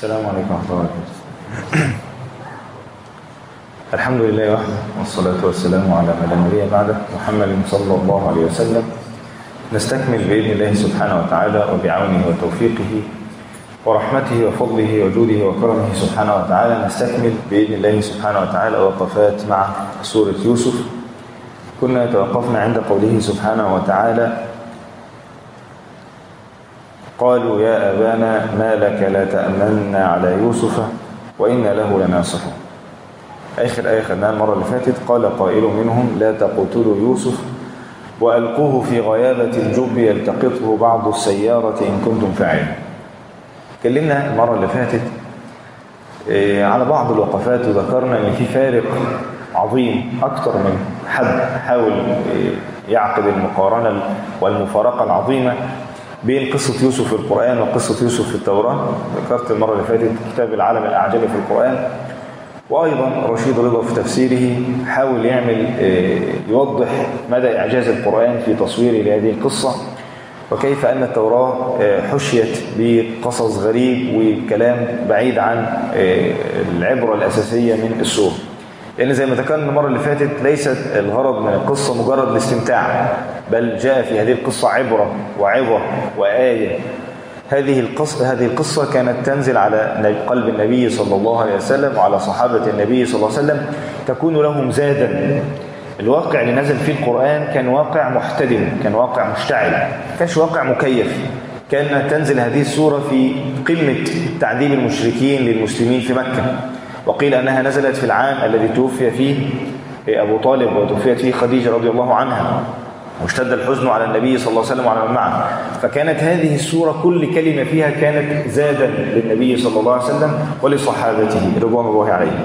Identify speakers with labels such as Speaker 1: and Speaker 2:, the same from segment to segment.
Speaker 1: السلام عليكم ورحمة الله وبركاته الحمد لله وحده والصلاة والسلام على من لا نبي بعده محمد صلى الله عليه وسلم نستكمل بإذن الله سبحانه وتعالى وبعونه وتوفيقه ورحمته وفضله وجوده وكرمه سبحانه وتعالى نستكمل بإذن الله سبحانه وتعالى وقفات مع سورة يوسف كنا توقفنا عند قوله سبحانه وتعالى قالوا يا أبانا ما لك لا تأمنا على يوسف وإن له لناصحون آخر آية خدناها المرة اللي فاتت قال قائل منهم لا تقتلوا يوسف وألقوه في غيابة الجب يلتقطه بعض السيارة إن كنتم فاعلين اتكلمنا المرة اللي فاتت على بعض الوقفات وذكرنا ان في فارق عظيم اكتر من حد حاول يعقد المقارنة والمفارقة العظيمة بين قصة يوسف في القرآن وقصة يوسف في التوراة ذكرت المرة اللي فاتت كتاب العالم الأعجمي في القرآن وأيضا رشيد رضا في تفسيره حاول يعمل يوضح مدى إعجاز القرآن في تصويره لهذه القصة وكيف أن التوراة حشيت بقصص غريب وكلام بعيد عن العبرة الأساسية من السورة لأن زي ما ذكرنا المرة اللي فاتت ليست الغرض من القصة مجرد الاستمتاع بل جاء في هذه القصة عبرة وعظة وآية هذه القصة هذه القصة كانت تنزل على قلب النبي صلى الله عليه وسلم وعلى صحابة النبي صلى الله عليه وسلم تكون لهم زادا الواقع اللي نزل فيه القرآن كان واقع محتدم كان واقع مشتعل ما كانش واقع مكيف كان تنزل هذه السورة في قمة تعذيب المشركين للمسلمين في مكة وقيل أنها نزلت في العام الذي توفي فيه أبو طالب وتوفيت فيه خديجة رضي الله عنها واشتد الحزن على النبي صلى الله عليه وسلم وعلى من معه فكانت هذه السورة كل كلمة فيها كانت زادا للنبي صلى الله عليه وسلم ولصحابته رضوان الله عليهم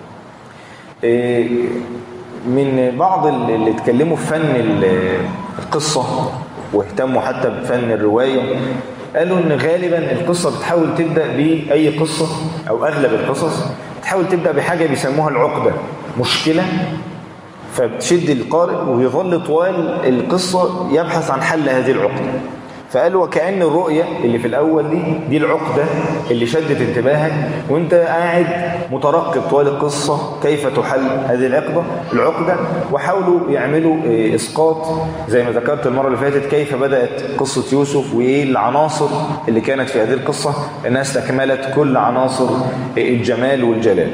Speaker 1: من بعض اللي اتكلموا في فن القصة واهتموا حتى بفن الرواية قالوا ان غالبا القصة بتحاول تبدأ بأي قصة او اغلب القصص تحاول تبدأ بحاجة بيسموها العقدة مشكلة فبتشد القارئ ويظل طوال القصة يبحث عن حل هذه العقدة فقالوا وكأن الرؤية اللي في الأول دي دي العقدة اللي شدت انتباهك وانت قاعد مترقب طوال القصة كيف تحل هذه العقدة العقدة وحاولوا يعملوا إسقاط زي ما ذكرت المرة اللي فاتت كيف بدأت قصة يوسف وإيه العناصر اللي كانت في هذه القصة إنها استكملت كل عناصر الجمال والجلال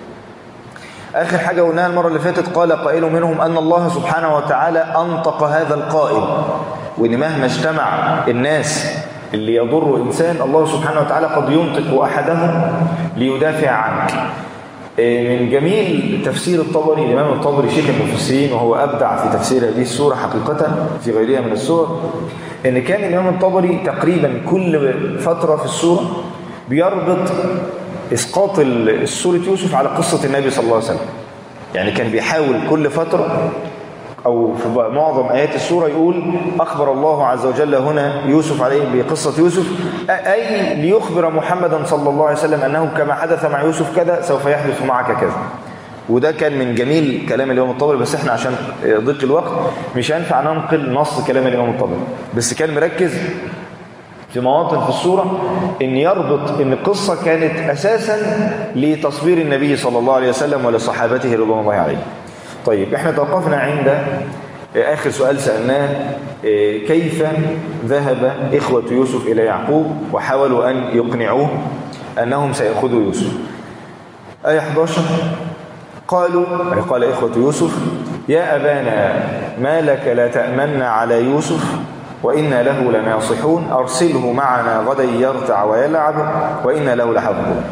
Speaker 1: آخر حاجة قلناها المرة اللي فاتت قال قائل منهم أن الله سبحانه وتعالى أنطق هذا القائل وإن مهما اجتمع الناس اللي يضر إنسان الله سبحانه وتعالى قد ينطق أحدهم ليدافع عنك من جميل تفسير الطبري الإمام الطبري شيخ المفسرين وهو أبدع في تفسير هذه السورة حقيقة في غيرها من السور إن كان الإمام الطبري تقريبا كل فترة في السورة بيربط إسقاط السورة يوسف على قصة النبي صلى الله عليه وسلم يعني كان بيحاول كل فترة أو في معظم آيات السورة يقول أخبر الله عز وجل هنا يوسف عليه بقصة يوسف أي ليخبر محمدا صلى الله عليه وسلم أنه كما حدث مع يوسف كذا سوف يحدث معك كذا وده كان من جميل كلام الإمام الطبري بس احنا عشان ضيق الوقت مش هينفع ننقل نص كلام الإمام الطبري بس كان مركز في مواطن في السورة ان يربط ان القصة كانت اساسا لتصوير النبي صلى الله عليه وسلم ولصحابته رضوان الله عليه طيب احنا توقفنا عند اخر سؤال سألناه كيف ذهب اخوة يوسف الى يعقوب وحاولوا ان يقنعوه انهم سيأخذوا يوسف آية 11 قالوا قال إخوة يوسف يا أبانا ما لك لا تأمن على يوسف وإنا له لناصحون أرسله معنا غدا يرتع ويلعب وإنا له لحافظون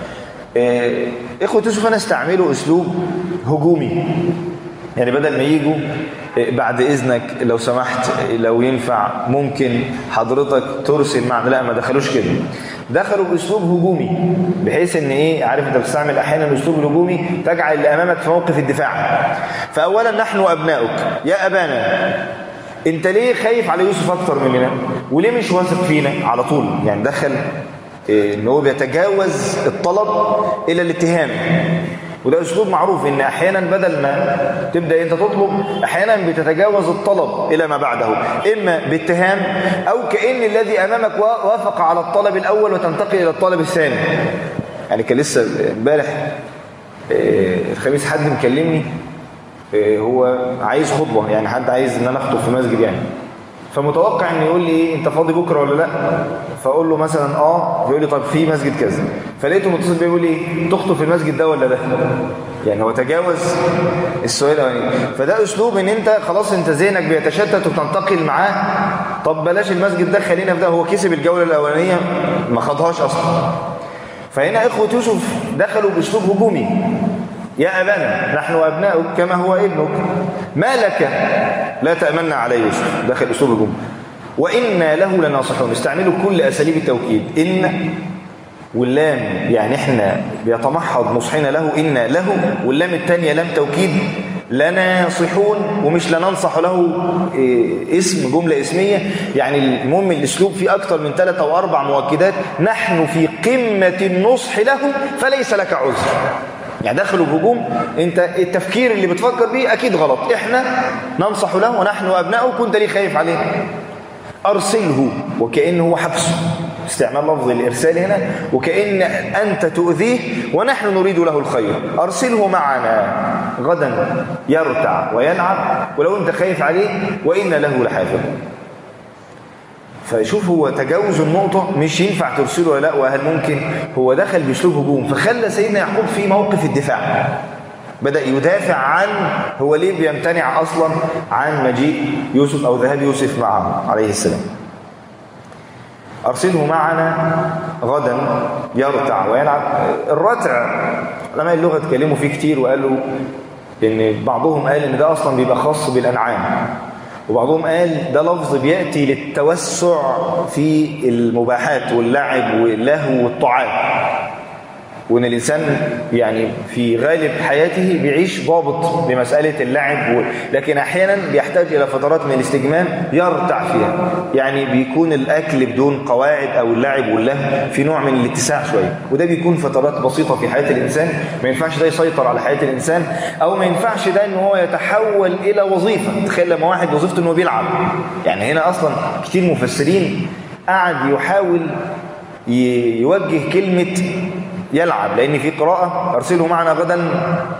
Speaker 1: إخوة يوسف أنا استعملوا أسلوب هجومي يعني بدل ما يجوا بعد إذنك لو سمحت لو ينفع ممكن حضرتك ترسل معنا لا ما دخلوش كده دخلوا بأسلوب هجومي بحيث ان ايه عارف انت بتستعمل احيانا الاسلوب الهجومي تجعل اللي امامك في موقف الدفاع فاولا نحن ابناؤك يا ابانا انت ليه خايف على يوسف اكتر مننا وليه مش واثق فينا على طول يعني دخل ان هو بيتجاوز الطلب الى الاتهام وده اسلوب معروف ان احيانا بدل ما تبدا انت تطلب احيانا بتتجاوز الطلب الى ما بعده اما باتهام او كان الذي امامك وافق على الطلب الاول وتنتقل الى الطلب الثاني يعني كان لسه امبارح آه، الخميس حد مكلمني آه، هو عايز خطبة يعني حد عايز ان انا اخطب في مسجد يعني فمتوقع ان يقول لي ايه انت فاضي بكره ولا لا فاقول له مثلا اه فيقول لي طب في مسجد كذا فلقيته متصل بيا بيقول لي ايه تخطب في المسجد ده ولا ده يعني هو تجاوز السؤال الاولاني فده اسلوب ان انت خلاص انت ذهنك بيتشتت وبتنتقل معاه طب بلاش المسجد ده خلينا في ده هو كسب الجوله الاولانيه ما خدهاش اصلا فهنا اخوه يوسف دخلوا باسلوب هجومي يا أبانا نحن أبناؤك كما هو ابنك ما لك لا تأمنا على يوسف داخل أسلوب الجملة وإنا له لناصحون استعملوا كل أساليب التوكيد إن واللام يعني احنا بيتمحض نصحنا له إنا له واللام الثانية لام توكيد لناصحون ومش لننصح له إيه اسم جملة اسمية يعني المهم الاسلوب فيه أكتر من ثلاثة أو أربع مؤكدات نحن في قمة النصح له فليس لك عذر يعني دخلوا بهجوم انت التفكير اللي بتفكر بيه اكيد غلط احنا ننصح له ونحن ابنائه كنت ليه خايف عليه ارسله وكانه هو حبسه استعمال لفظ الارسال هنا وكان انت تؤذيه ونحن نريد له الخير ارسله معنا غدا يرتع ويلعب ولو انت خايف عليه وان له لحافظ فشوف هو تجاوز النقطة مش ينفع ترسله ولا لا وهل ممكن هو دخل بأسلوب هجوم فخلى سيدنا يعقوب في موقف الدفاع بدأ يدافع عن هو ليه بيمتنع أصلا عن مجيء يوسف أو ذهاب يوسف معه عليه السلام أرسله معنا غدا يرتع ويلعب الرتع علماء اللغة اتكلموا فيه كتير وقالوا إن بعضهم قال إن ده أصلا بيبقى خاص بالأنعام وبعضهم قال ده لفظ بيأتي للتوسع في المباحات واللعب واللهو والطعام وان الانسان يعني في غالب حياته بيعيش ضابط بمساله اللعب و... لكن احيانا بيحتاج الى فترات من الاستجمام يرتع فيها يعني بيكون الاكل بدون قواعد او اللعب واللهو في نوع من الاتساع شويه وده بيكون فترات بسيطه في حياه الانسان ما ينفعش ده يسيطر على حياه الانسان او ما ينفعش ده ان هو يتحول الى وظيفه تخيل لما واحد وظيفته انه بيلعب يعني هنا اصلا كتير مفسرين قعد يحاول يوجه كلمه يلعب لأن في قراءة أرسله معنا غدا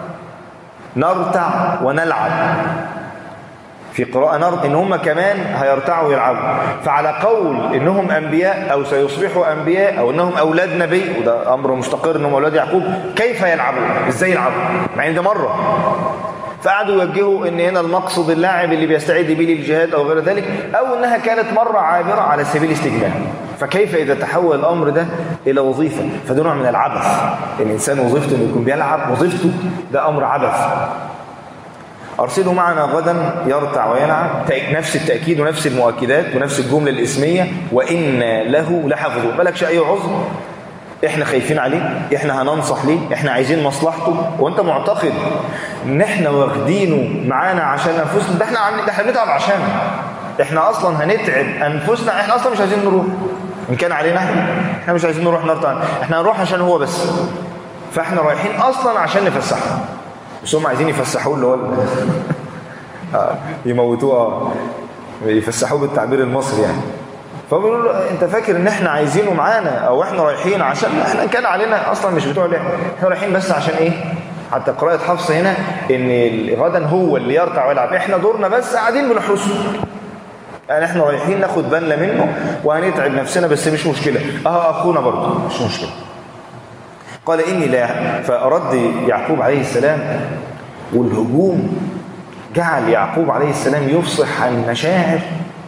Speaker 1: نرتع ونلعب في قراءة نرتع إن هم كمان هيرتعوا ويلعبوا فعلى قول إنهم أنبياء أو سيصبحوا أنبياء أو إنهم أولاد نبي وده أمر مستقر إنهم أولاد يعقوب كيف يلعبوا إزاي يلعبوا مع إن ده مرة فقعدوا يوجهوا ان هنا المقصد اللاعب اللي بيستعد به للجهاد او غير ذلك او انها كانت مرة عابرة على سبيل الاستجمام فكيف اذا تحول الامر ده الى وظيفة فده نوع من العبث الانسان وظيفته انه يكون بيلعب وظيفته ده امر عبث أرسله معنا غدا يرتع ويلعب نفس التأكيد ونفس المؤكدات ونفس الجملة الإسمية وإن له لحفظه مالكش أي عذر احنا خايفين عليه احنا هننصح ليه احنا عايزين مصلحته وانت معتقد ان احنا واخدينه معانا عشان انفسنا ده احنا عم... ده احنا بنتعب عشانه احنا اصلا هنتعب انفسنا احنا اصلا مش عايزين نروح ان كان علينا احنا احنا مش عايزين نروح نار احنا هنروح عشان هو بس فاحنا رايحين اصلا عشان نفسحه بس هم عايزين يفسحوه اللي هو آه يموتوه يفسحوه بالتعبير المصري يعني فبيقولوا له انت فاكر ان احنا عايزينه معانا او احنا رايحين عشان احنا كان علينا اصلا مش بتوع لعب احنا رايحين بس عشان ايه حتى قراءة حفص هنا ان غدا هو اللي يرتع ويلعب احنا دورنا بس قاعدين بنحرسه يعني احنا رايحين ناخد بالنا منه وهنتعب نفسنا بس مش مشكلة اه اخونا برضه مش مشكلة قال اني لا فرد يعقوب عليه السلام والهجوم جعل يعقوب عليه السلام يفصح عن مشاعر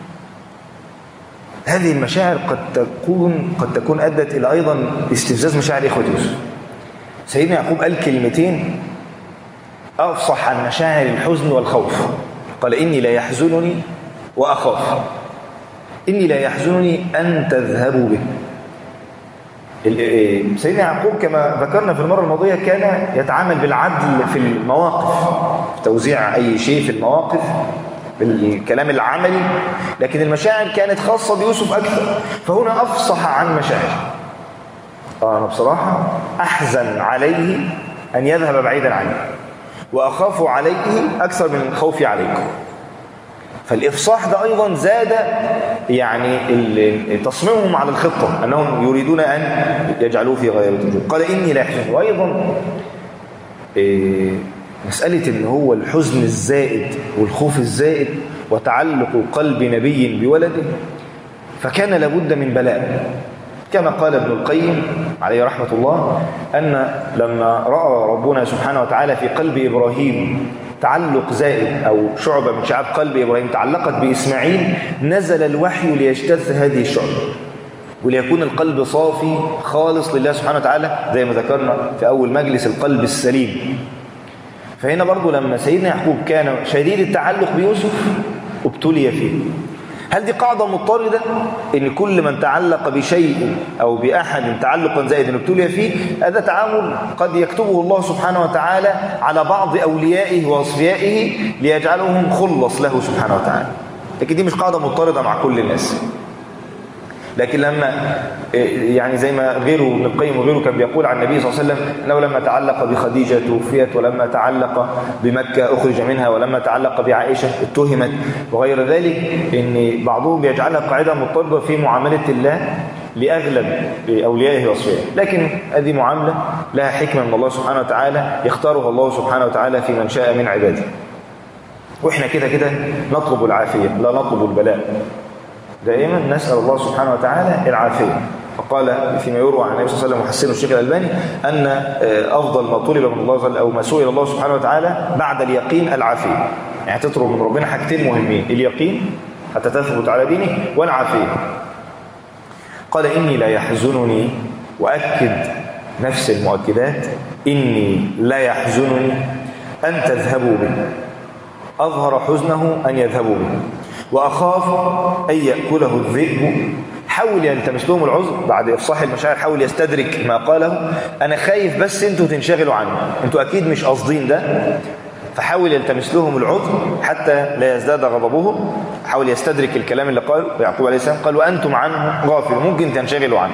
Speaker 1: هذه المشاعر قد تكون قد تكون ادت الى ايضا استفزاز مشاعر اخوه يوسف سيدنا يعقوب قال كلمتين افصح عن مشاعر الحزن والخوف قال اني لا يحزنني واخاف اني لا يحزنني ان تذهبوا به سيدنا يعقوب كما ذكرنا في المره الماضيه كان يتعامل بالعدل في المواقف في توزيع اي شيء في المواقف بالكلام العملي لكن المشاعر كانت خاصة بيوسف أكثر فهنا أفصح عن مشاعر أنا بصراحة أحزن عليه أن يذهب بعيدا عني وأخاف عليه أكثر من خوفي عليكم فالإفصاح ده أيضا زاد يعني تصميمهم على الخطة أنهم يريدون أن يجعلوه في غير الوجود قال إني لا يحزن وأيضا إيه مسألة إن هو الحزن الزائد والخوف الزائد وتعلق قلب نبي بولده فكان لابد من بلاء كما قال ابن القيم عليه رحمة الله أن لما رأى ربنا سبحانه وتعالى في قلب إبراهيم تعلق زائد أو شعبة من شعاب قلب إبراهيم تعلقت بإسماعيل نزل الوحي ليجتث هذه الشعبة وليكون القلب صافي خالص لله سبحانه وتعالى زي ما ذكرنا في أول مجلس القلب السليم فهنا برضو لما سيدنا يعقوب كان شديد التعلق بيوسف ابتلي فيه هل دي قاعدة مضطردة ان كل من تعلق بشيء او باحد تعلقا زائدا ابتلي فيه هذا تعامل قد يكتبه الله سبحانه وتعالى على بعض اوليائه واصفيائه ليجعلهم خلص له سبحانه وتعالى لكن دي مش قاعدة مضطردة مع كل الناس لكن لما يعني زي ما غيره ابن القيم وغيره كان بيقول عن النبي صلى الله عليه وسلم انه لما تعلق بخديجه توفيت ولما تعلق بمكه اخرج منها ولما تعلق بعائشه اتهمت وغير ذلك ان بعضهم بيجعلها قاعده مضطرده في معامله الله لاغلب اوليائه واصفيائه لكن هذه معامله لها حكمه من الله سبحانه وتعالى يختارها الله سبحانه وتعالى في من شاء من عباده واحنا كده كده نطلب العافيه لا نطلب البلاء دائما نسأل الله سبحانه وتعالى العافية فقال فيما يروى عن النبي صلى الله عليه وسلم وحسنه الشيخ الألباني أن أفضل ما طلب من الله أو ما سئل الله سبحانه وتعالى بعد اليقين العافية يعني تطلب من ربنا حاجتين مهمين اليقين حتى تثبت على دينه والعافية قال إني لا يحزنني وأكد نفس المؤكدات إني لا يحزنني أن تذهبوا به أظهر حزنه أن يذهبوا به وأخاف أن يأكله الذئب حاول يلتمس لهم العذر بعد إفصاح المشاعر حاول يستدرك ما قاله أنا خايف بس أنتوا تنشغلوا عنه أنتوا أكيد مش قاصدين ده فحاول يلتمس لهم العذر حتى لا يزداد غضبهم حاول يستدرك الكلام اللي قال يعقوب عليه السلام قال وأنتم عنه غافل ممكن تنشغلوا عنه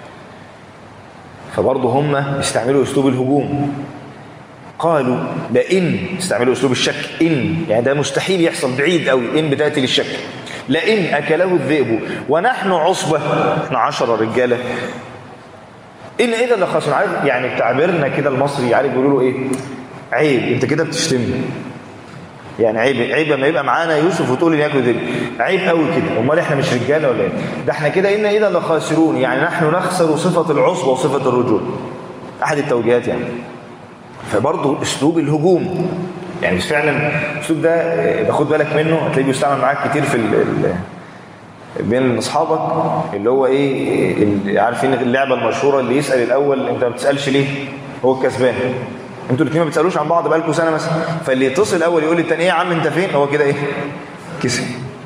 Speaker 1: فبرضه هم استعملوا أسلوب الهجوم قالوا لئن استعملوا اسلوب الشك ان يعني ده مستحيل يحصل بعيد قوي ان بتاتي للشك لئن اكله الذئب ونحن عصبه احنا 10 رجاله ان اذا اللي خلاص عارف يعني بتعبيرنا كده المصري عارف بيقولوا له ايه عيب انت كده بتشتمني يعني عيب عيب لما يبقى معانا يوسف وتقول لي ياكل ذئب عيب قوي كده امال احنا مش رجاله ولا ايه ده احنا كده ان اذا لخاسرون يعني نحن نخسر صفه العصبه وصفه الرجول احد التوجيهات يعني فبرضه اسلوب الهجوم يعني فعلا الاسلوب ده باخد بالك منه هتلاقيه بيستعمل معاك كتير في ال ال بين اصحابك اللي هو ايه اللي عارفين اللعبه المشهوره اللي يسال الاول انت ما بتسالش ليه هو الكسبان انتوا الاثنين ما بتسالوش عن بعض بقالكم سنه مثلا فاللي يتصل الاول يقول للثاني ايه يا عم انت فين هو كده ايه كسب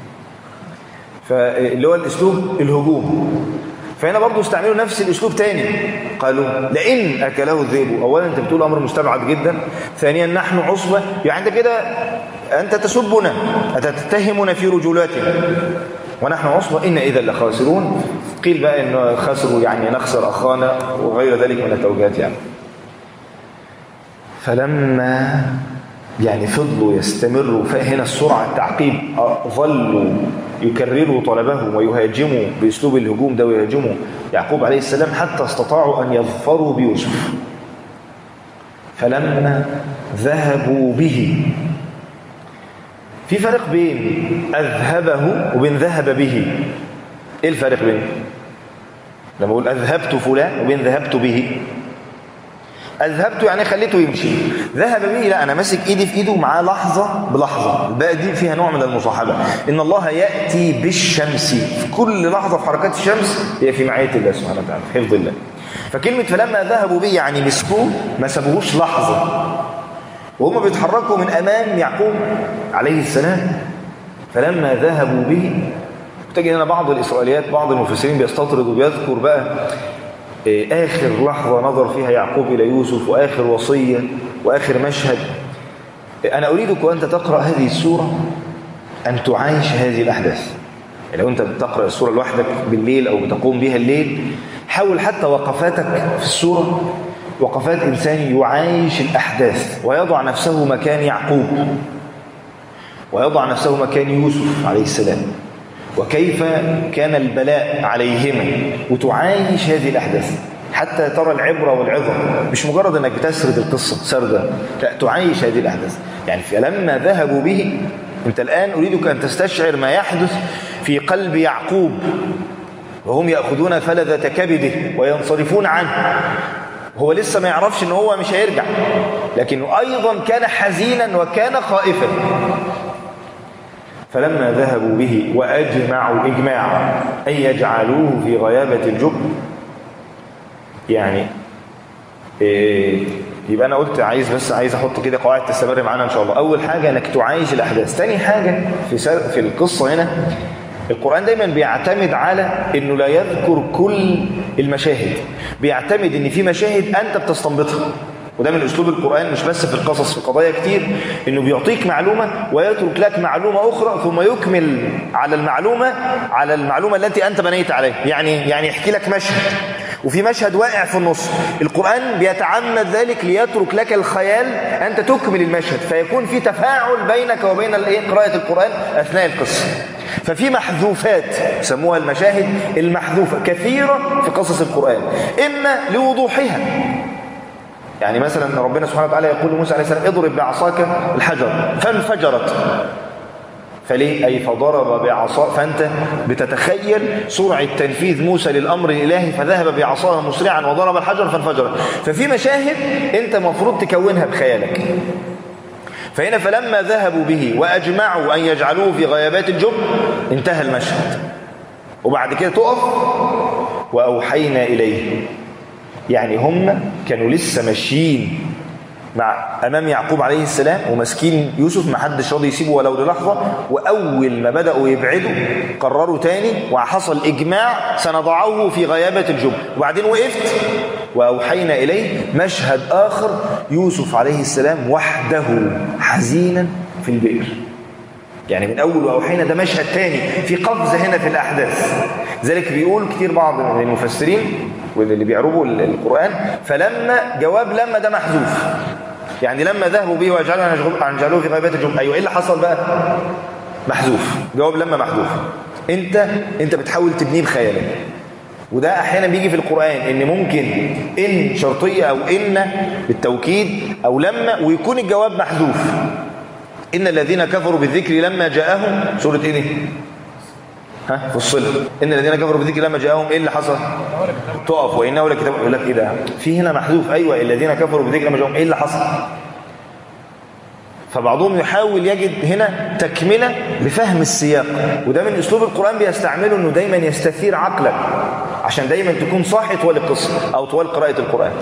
Speaker 1: فاللي هو الاسلوب الهجوم فهنا برضه استعملوا نفس الاسلوب تاني قالوا لئن اكله الذئب اولا انت بتقول امر مستبعد جدا ثانيا نحن عصبه يعني انت كده انت تسبنا انت تتهمنا في رجولاتنا ونحن عصبه ان اذا لخاسرون قيل بقى انه خسروا يعني نخسر اخانا وغير ذلك من التوجيهات يعني فلما يعني فضلوا يستمروا فهنا السرعه التعقيب ظلوا يكرروا طلبهم ويهاجموا باسلوب الهجوم ده ويهاجموا يعقوب عليه السلام حتى استطاعوا ان يظفروا بيوسف فلما ذهبوا به في فرق بين اذهبه وبين ذهب به ايه الفرق بين لما اقول اذهبت فلان وبين ذهبت به اذهبت يعني خليته يمشي ذهب به لا انا ماسك ايدي في ايده معاه لحظه بلحظه الباقي دي فيها نوع من المصاحبه ان الله ياتي بالشمس في كل لحظه في حركات الشمس هي في معيه الله سبحانه وتعالى في حفظ الله فكلمه فلما ذهبوا به يعني مسكوه ما سابوهوش لحظه وهم بيتحركوا من امام يعقوب عليه السلام فلما ذهبوا به تجد هنا بعض الاسرائيليات بعض المفسرين بيستطرد وبيذكر بقى آخر لحظة نظر فيها يعقوب إلى يوسف وآخر وصية وآخر مشهد أنا أريدك وأنت تقرأ هذه السورة أن تعايش هذه الأحداث لو أنت بتقرأ السورة لوحدك بالليل أو بتقوم بها الليل حاول حتى وقفاتك في السورة وقفات إنسان يعايش الأحداث ويضع نفسه مكان يعقوب ويضع نفسه مكان يوسف عليه السلام وكيف كان البلاء عليهما وتعايش هذه الأحداث حتى ترى العبرة والعظة مش مجرد أنك بتسرد القصة سردة لا تعايش هذه الأحداث يعني فلما ذهبوا به أنت الآن أريدك أن تستشعر ما يحدث في قلب يعقوب وهم يأخذون فلذة كبده وينصرفون عنه هو لسه ما يعرفش ان هو مش هيرجع لكنه ايضا كان حزينا وكان خائفا فلما ذهبوا به واجمعوا اجماعا ان يجعلوه في غيابه الجب يعني إيه يبقى انا قلت عايز بس عايز احط كده قواعد تستمر معانا ان شاء الله اول حاجه انك تعايش الاحداث ثاني حاجه في في القصه هنا القرآن دايما بيعتمد على انه لا يذكر كل المشاهد بيعتمد ان في مشاهد انت بتستنبطها وده من اسلوب القرآن مش بس في القصص في قضايا كتير انه بيعطيك معلومة ويترك لك معلومة اخرى ثم يكمل على المعلومة على المعلومة التي انت بنيت عليها يعني يعني يحكي لك مشهد وفي مشهد واقع في النص القرآن بيتعمد ذلك ليترك لك الخيال أنت تكمل المشهد فيكون في تفاعل بينك وبين قراءة القرآن أثناء القصة ففي محذوفات سموها المشاهد المحذوفة كثيرة في قصص القرآن إما لوضوحها يعني مثلا ربنا سبحانه وتعالى يقول لموسى عليه السلام اضرب بعصاك الحجر فانفجرت فليه أي فضرب بعصا فأنت بتتخيل سرعة تنفيذ موسى للأمر الإلهي فذهب بعصاه مسرعا وضرب الحجر فانفجر ففي مشاهد أنت مفروض تكونها بخيالك فهنا فلما ذهبوا به وأجمعوا أن يجعلوه في غيابات الجب انتهى المشهد وبعد كده تقف وأوحينا إليه يعني هم كانوا لسه ماشيين مع امام يعقوب عليه السلام وماسكين يوسف ما حدش راضي يسيبه ولو للحظه واول ما بداوا يبعدوا قرروا تاني وحصل اجماع سنضعه في غيابه الجب وبعدين وقفت واوحينا اليه مشهد اخر يوسف عليه السلام وحده حزينا في البئر يعني من اول واوحينا ده مشهد تاني في قفزه هنا في الاحداث ذلك بيقول كتير بعض من المفسرين واللي بيعربوا القرآن فلما جواب لما ده محذوف يعني لما ذهبوا به وجعلوا عن جعلوه في غيبات الجمعة أيوة إيه اللي حصل بقى محذوف جواب لما محذوف انت انت بتحاول تبنيه بخيالك وده احيانا بيجي في القرآن ان ممكن ان شرطية او ان بالتوكيد او لما ويكون الجواب محذوف ان الذين كفروا بالذكر لما جاءهم سورة ايه دي ها فصلت ان الذين كفروا بالذكر لما جاءهم ايه اللي حصل تقف وانه لكتاب يقول لك ايه ده في هنا محذوف ايوه الذين كفروا بالذكر لما جاءهم ايه اللي حصل فبعضهم يحاول يجد هنا تكمله لفهم السياق وده من اسلوب القران بيستعمله انه دايما يستثير عقلك عشان دايما تكون صاحي طوال القصه او طوال قراءه القران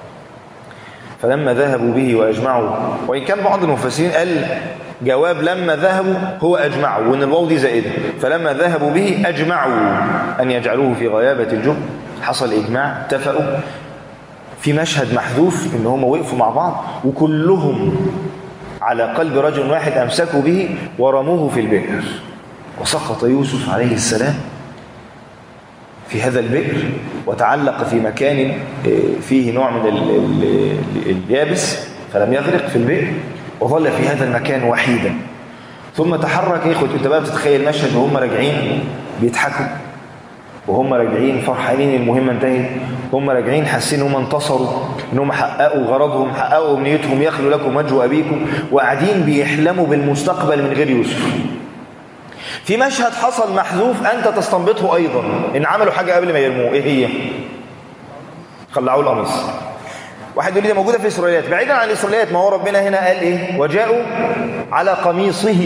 Speaker 1: فلما ذهبوا به واجمعوا وان كان بعض المفسرين قال جواب لما ذهبوا هو أجمعوا وإن الواو دي زائدة فلما ذهبوا به أجمعوا أن يجعلوه في غيابة الجب حصل إجماع اتفقوا في مشهد محذوف إن هم وقفوا مع بعض وكلهم على قلب رجل واحد أمسكوا به ورموه في البئر وسقط يوسف عليه السلام في هذا البئر وتعلق في مكان فيه نوع من اليابس فلم يغرق في البئر وظل في هذا المكان وحيدا ثم تحرك يا اخوة انت بقى بتتخيل مشهد وهم راجعين بيضحكوا وهم راجعين فرحانين المهمة انتهت هم راجعين حاسين هم انتصروا انهم حققوا غرضهم حققوا امنيتهم يخلوا لكم وجه ابيكم وقاعدين بيحلموا بالمستقبل من غير يوسف في مشهد حصل محذوف انت تستنبطه ايضا ان عملوا حاجة قبل ما يرموه ايه هي خلعوا القميص واحد يقول لي موجوده في الاسرائيليات بعيدا عن الاسرائيليات ما هو ربنا هنا قال ايه وجاءوا على قميصه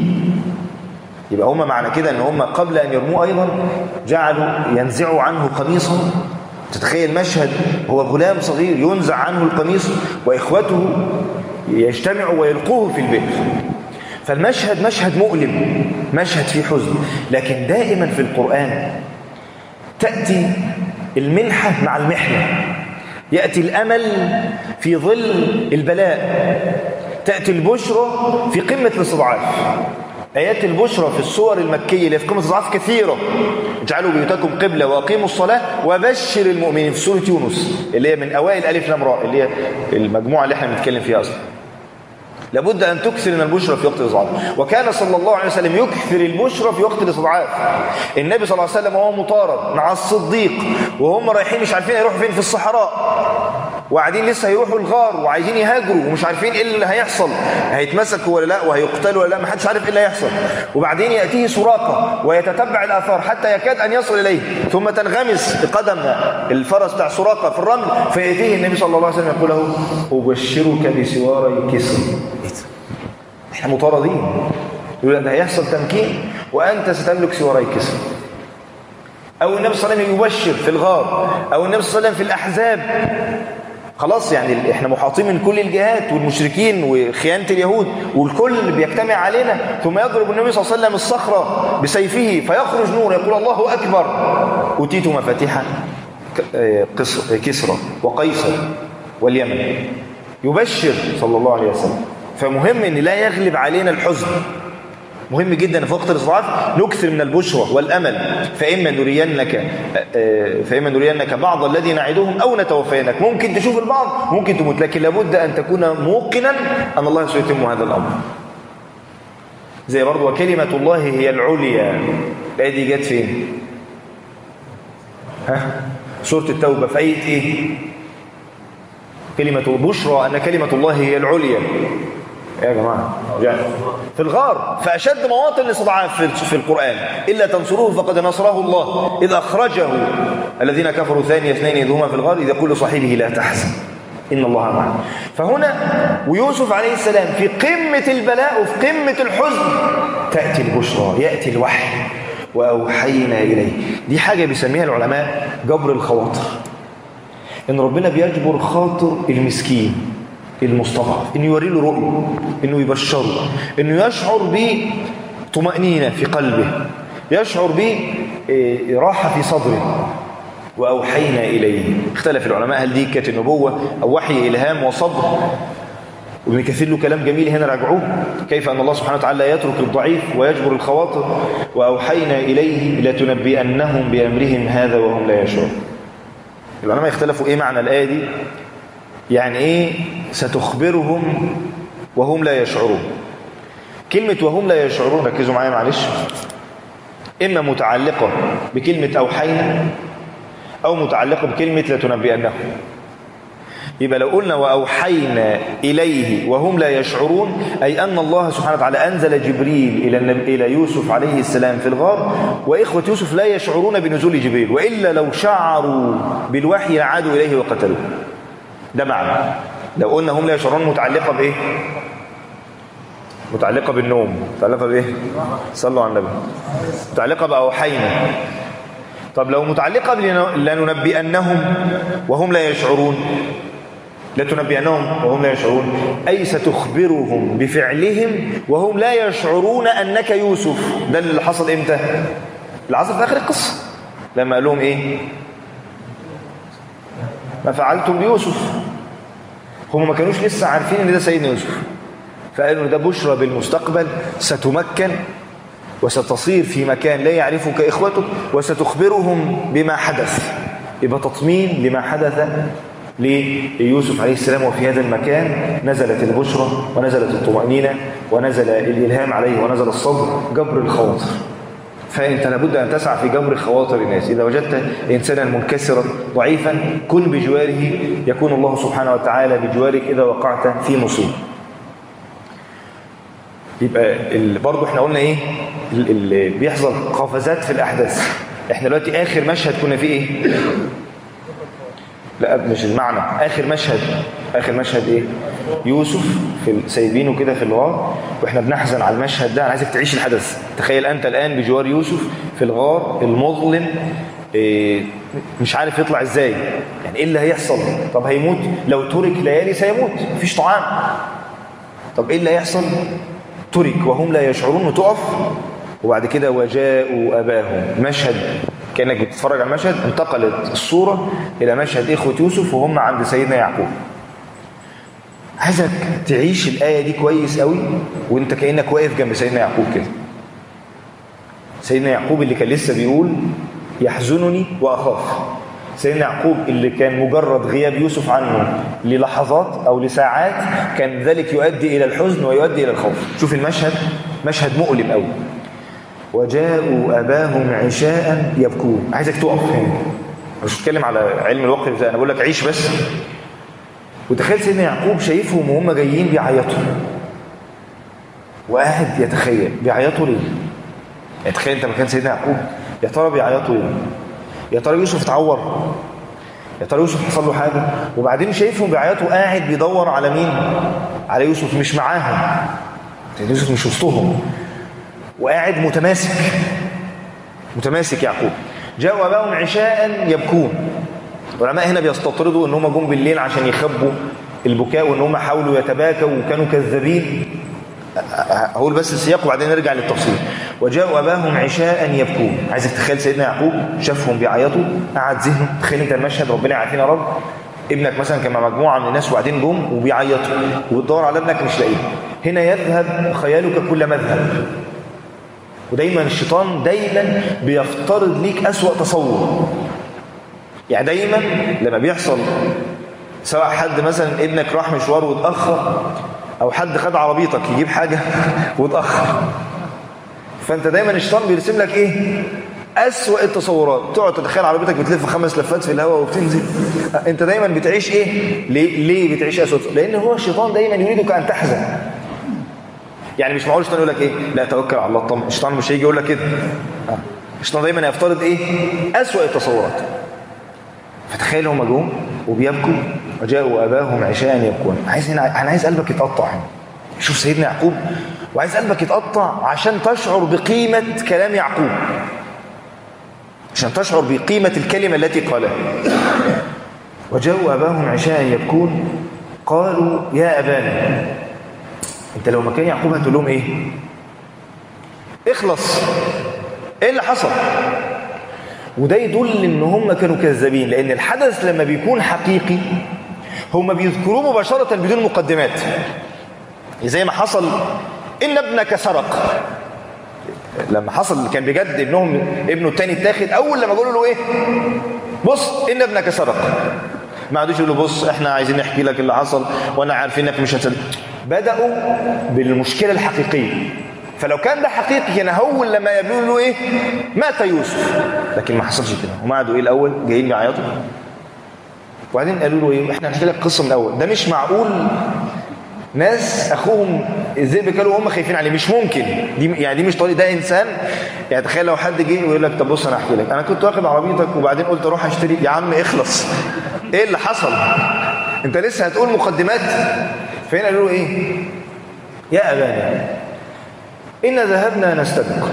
Speaker 1: يبقى هم معنى كده ان هم قبل ان يرموه ايضا جعلوا ينزعوا عنه قميصه تتخيل مشهد هو غلام صغير ينزع عنه القميص واخوته يجتمعوا ويلقوه في البئر فالمشهد مشهد مؤلم مشهد فيه حزن لكن دائما في القرآن تأتي المنحة مع المحنة يأتي الأمل في ظل البلاء تأتي البشرى في قمة الاستضعاف آيات البشرى في الصور المكية اللي في قمة الاستضعاف كثيرة اجعلوا بيوتكم قبلة وأقيموا الصلاة وبشر المؤمنين في سورة يونس اللي هي من أوائل ألف لام راء اللي هي المجموعة اللي احنا بنتكلم فيها أصلا لابد أن تكثر من البشرى في وقت الاستضعاف وكان صلى الله عليه وسلم يكثر البشرى في وقت الاستضعاف النبي صلى الله عليه وسلم وهو مطارد مع الصديق وهم رايحين مش عارفين يروحوا فين في الصحراء وقاعدين لسه هيروحوا الغار وعايزين يهاجروا ومش عارفين ايه اللي هيحصل هيتمسكوا ولا لا وهيقتلوا ولا لا ما حدش عارف ايه اللي هيحصل وبعدين ياتيه سراقه ويتتبع الاثار حتى يكاد ان يصل اليه ثم تنغمس قدم الفرس بتاع سراقه في الرمل فياتيه النبي صلى الله عليه وسلم يقول له ابشرك بسواري كسر احنا مطاردين يقول ده هيحصل تمكين وانت ستملك سواري كسر او النبي صلى الله عليه وسلم يبشر في الغار او النبي صلى الله عليه وسلم في الاحزاب خلاص يعني احنا محاطين من كل الجهات والمشركين وخيانة اليهود والكل بيجتمع علينا ثم يضرب النبي صلى الله عليه وسلم الصخرة بسيفه فيخرج نور يقول الله أكبر أتيت مفاتيح كسرى وقيصر واليمن يبشر صلى الله عليه وسلم فمهم ان لا يغلب علينا الحزن مهم جدا في وقت الاستضعاف نكثر من البشرى والامل فاما نرينك فاما نرينك بعض الذي نعدهم او نتوفينك ممكن تشوف البعض ممكن تموت لكن لابد ان تكون موقنا ان الله سيتم هذا الامر زي برضه وكلمه الله هي العليا الايه دي جت فين ها سوره التوبه في ايه ايه كلمه بشرى ان كلمه الله هي العليا يا جماعة يعني في الغار في أشد مواطن الاستضعاف في القرآن إلا تنصروه فقد نصره الله إذ أخرجه الذين كفروا ثاني اثنين إذ هما في الغار إذ يقول لصاحبه لا تحزن إن الله معنا فهنا ويوسف عليه السلام في قمة البلاء وفي قمة الحزن تأتي البشرى يأتي الوحي وأوحينا إليه دي حاجة بيسميها العلماء جبر الخواطر إن ربنا بيجبر خاطر المسكين المستضعف انه يوري له رؤيه انه يبشره انه يشعر بطمأنينة في قلبه يشعر براحة في صدره وأوحينا إليه اختلف العلماء هل دي كانت النبوة أو وحي إلهام وصبر وابن كثير له كلام جميل هنا راجعوه كيف أن الله سبحانه وتعالى يترك الضعيف ويجبر الخواطر وأوحينا إليه لتنبئنهم بأمرهم هذا وهم لا يشعرون العلماء اختلفوا إيه معنى الآية دي يعني ايه ستخبرهم وهم لا يشعرون كلمة وهم لا يشعرون ركزوا معايا معلش إما متعلقة بكلمة أوحينا أو متعلقة بكلمة لتنبئنهم يبقى لو قلنا وأوحينا إليه وهم لا يشعرون أي أن الله سبحانه وتعالى أنزل جبريل إلى النبي إلى يوسف عليه السلام في الغار وإخوة يوسف لا يشعرون بنزول جبريل وإلا لو شعروا بالوحي لعادوا إليه وقتلوه ده معنى لو قلنا هم لا يشعرون متعلقة بإيه متعلقة بالنوم متعلقة بإيه صلوا على النبي متعلقة بأوحينا طب لو متعلقة لننبئنهم وهم لا يشعرون لتنبئنهم وهم لا يشعرون أي ستخبرهم بفعلهم وهم لا يشعرون أنك يوسف ده اللي حصل إمتى اللي حصل في آخر القصة لما قال لهم إيه ما فعلتم بيوسف هم ما كانوش لسه عارفين ان ده سيدنا يوسف فقالوا ده بشرى بالمستقبل ستمكن وستصير في مكان لا يعرفك إخوتك وستخبرهم بما حدث يبقى تطمين لما حدث ليوسف عليه السلام وفي هذا المكان نزلت البشرى ونزلت الطمأنينة ونزل الإلهام عليه ونزل الصبر جبر الخواطر فأنت لابد أن تسعى في جبر خواطر الناس إذا وجدت إنسانا منكسرا ضعيفا كن بجواره يكون الله سبحانه وتعالى بجوارك إذا وقعت في مصيبة يبقى برضه احنا قلنا ايه اللي بيحصل قفزات في الاحداث احنا دلوقتي اخر مشهد كنا فيه ايه لا مش المعنى اخر مشهد اخر مشهد ايه يوسف في سايبينه كده في الغار واحنا بنحزن على المشهد ده انا عايزك تعيش الحدث تخيل انت الان بجوار يوسف في الغار المظلم إيه مش عارف يطلع ازاي يعني ايه اللي هيحصل طب هيموت لو ترك ليالي سيموت مفيش طعام طب ايه اللي هيحصل ترك وهم لا يشعرون وتقف وبعد كده وجاءوا أباهم مشهد كأنك بتتفرج على المشهد انتقلت الصورة إلى مشهد إخوة يوسف وهم عند سيدنا يعقوب عايزك تعيش الآية دي كويس قوي وانت كأنك واقف جنب سيدنا يعقوب كده سيدنا يعقوب اللي كان لسه بيقول يحزنني وأخاف سيدنا يعقوب اللي كان مجرد غياب يوسف عنه للحظات أو لساعات كان ذلك يؤدي إلى الحزن ويؤدي إلى الخوف شوف المشهد مشهد مؤلم قوي وجاءوا أباهم عشاء يبكون عايزك تقف هنا مش بتكلم على علم الوقت زي انا بقول لك عيش بس وتخيل سيدنا يعقوب شايفهم وهم جايين بيعيطوا وقاعد يتخيل بيعيطوا ليه يعني تخيل انت مكان سيدنا يعقوب يا ترى بيعيطوا ليه يا ترى يوسف اتعور يا ترى يوسف حصل له حاجه وبعدين شايفهم بيعيطوا قاعد بيدور على مين على يوسف مش معاهم يوسف مش وسطهم وقاعد متماسك متماسك يعقوب جاءوا اباهم عشاء يبكون العلماء هنا بيستطردوا ان هم جم بالليل عشان يخبوا البكاء وان هم حاولوا يتباكوا وكانوا كذابين هقول بس السياق وبعدين نرجع للتفصيل وجاءوا اباهم عشاء يبكون عايزك تخيل سيدنا يعقوب شافهم بيعيطوا قعد ذهنه تخيل انت المشهد ربنا يعافينا يا رب ابنك مثلا كان مع مجموعه من الناس وبعدين جم وبيعيطوا وبتدور على ابنك مش لاقيه هنا يذهب خيالك كل مذهب ودايما الشيطان دايما بيفترض ليك أسوأ تصور يعني دايما لما بيحصل سواء حد مثلا ابنك راح مشوار واتأخر أو حد خد عربيتك يجيب حاجة واتأخر فأنت دايما الشيطان بيرسم لك إيه أسوأ التصورات تقعد تتخيل عربيتك بتلف خمس لفات في الهواء وبتنزل أنت دايما بتعيش إيه ليه, ليه بتعيش أسوأ لأن هو الشيطان دايما يريدك أن تحزن يعني مش معقول الشيطان يقول لك ايه لا توكل على الله طمن الشيطان مش هيجي يقول لك كده الشيطان دايما يفترض ايه اسوأ التصورات فتخيل هم جم وبيبكوا وجاءوا اباهم عشاء يبكون عايز هنا انا عايز قلبك يتقطع هنا شوف سيدنا يعقوب وعايز قلبك يتقطع عشان تشعر بقيمة كلام يعقوب عشان تشعر بقيمة الكلمة التي قالها وجاءوا أباهم عشاء يبكون قالوا يا أبانا انت لو مكان يعقوب هتقول لهم ايه اخلص ايه اللي حصل وده يدل ان هم كانوا كذابين لان الحدث لما بيكون حقيقي هم بيذكروه مباشرة بدون مقدمات زي ما حصل ان ابنك سرق لما حصل كان بجد ابنهم ابنه التاني اتاخد اول لما قالوا له ايه بص ان ابنك سرق ما عادوش يقولوا بص احنا عايزين نحكي لك اللي حصل وانا عارفين انك مش هتصدق بداوا بالمشكله الحقيقيه فلو كان ده حقيقي كان اول لما يقولوا له ايه مات يوسف لكن ما حصلش كده هم قعدوا ايه الاول جايين بيعيطوا وبعدين قالوا له ايه احنا هنحكي لك قصه من الاول ده مش معقول ناس اخوهم الذئب كانوا هم خايفين عليه مش ممكن دي يعني دي مش طريق ده انسان يعني تخيل لو حد جه ويقول لك طب بص انا احكي لك انا كنت واخد عربيتك وبعدين قلت اروح اشتري يا عم اخلص ايه اللي حصل انت لسه هتقول مقدمات فهنا قالوا له ايه يا ابانا ان ذهبنا نستبق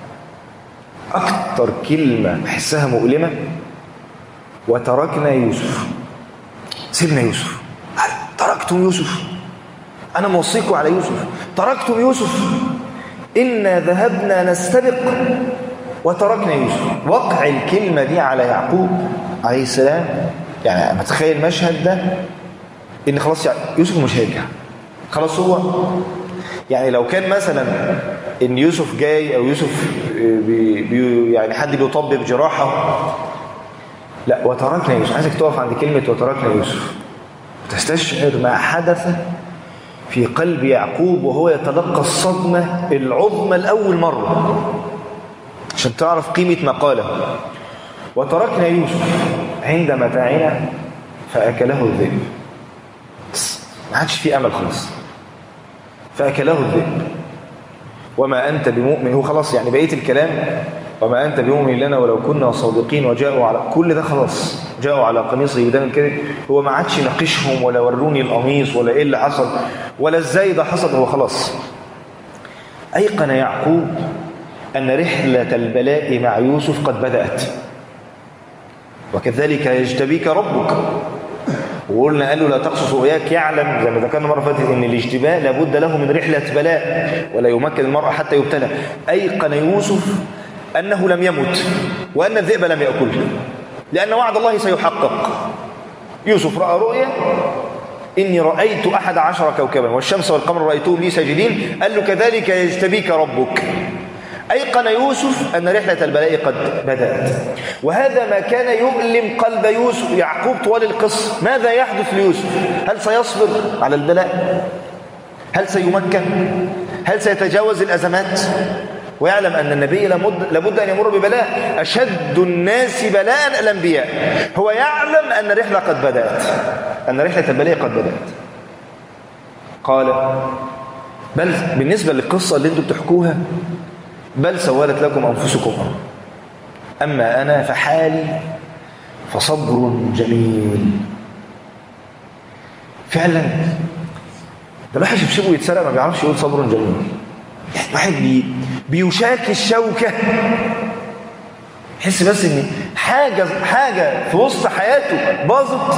Speaker 1: اكتر كلمه بحسها مؤلمه وتركنا يوسف سيبنا يوسف تركتم يوسف أنا موصيكم على يوسف تركتم يوسف إنا ذهبنا نستبق وتركنا يوسف وقع الكلمة دي على يعقوب عليه السلام يعني ما تخيل المشهد ده إن خلاص يوسف مش هيرجع خلاص هو يعني لو كان مثلا إن يوسف جاي أو يوسف بي بي يعني حد بيطبب جراحة لا وتركنا يوسف عايزك تقف عند كلمة وتركنا يوسف تستشعر ما حدث في قلب يعقوب وهو يتلقى الصدمة العظمى لأول مرة عشان تعرف قيمة ما قاله وتركنا يوسف عند متاعنا فأكله الذئب ما عادش في أمل خلاص فأكله الذئب وما أنت بمؤمن هو خلاص يعني بقية الكلام وما أنت بمؤمن لنا ولو كنا صادقين وجاءوا على كل ده خلاص جاءوا على قميصه بدم كده هو ما عادش ناقشهم ولا وروني القميص ولا ايه اللي حصل ولا ازاي ده حصل هو خلاص أيقن يعقوب أن رحلة البلاء مع يوسف قد بدأت وكذلك يجتبيك ربك وقلنا قال له لا تقصص رؤياك يعلم زي ما ذكرنا مره فاتت ان الاجتباء لابد له من رحله بلاء ولا يمكن المرء حتى يبتلى ايقن يوسف انه لم يمت وان الذئب لم ياكله لان وعد الله سيحقق يوسف راى رؤيا اني رايت احد عشر كوكبا والشمس والقمر رايتهم لي ساجدين قال له كذلك يجتبيك ربك ايقن أيقن يوسف أن رحلة البلاء قد بدأت وهذا ما كان يؤلم قلب يوسف يعقوب طوال القصة ماذا يحدث ليوسف هل سيصبر على البلاء هل سيمكن هل سيتجاوز الأزمات ويعلم أن النبي لابد أن يمر ببلاء أشد الناس بلاء الأنبياء هو يعلم أن الرحلة قد بدأت أن رحلة البلاء قد بدأت قال بل بالنسبة للقصة اللي انتم بتحكوها بل سولت لكم أنفسكم أما أنا فحالي فصبر جميل فعلا ده الواحد شبشبه يتسرق ما بيعرفش يقول صبر جميل واحد بي بيشاك الشوكة يحس بس ان حاجة حاجة في وسط حياته باظت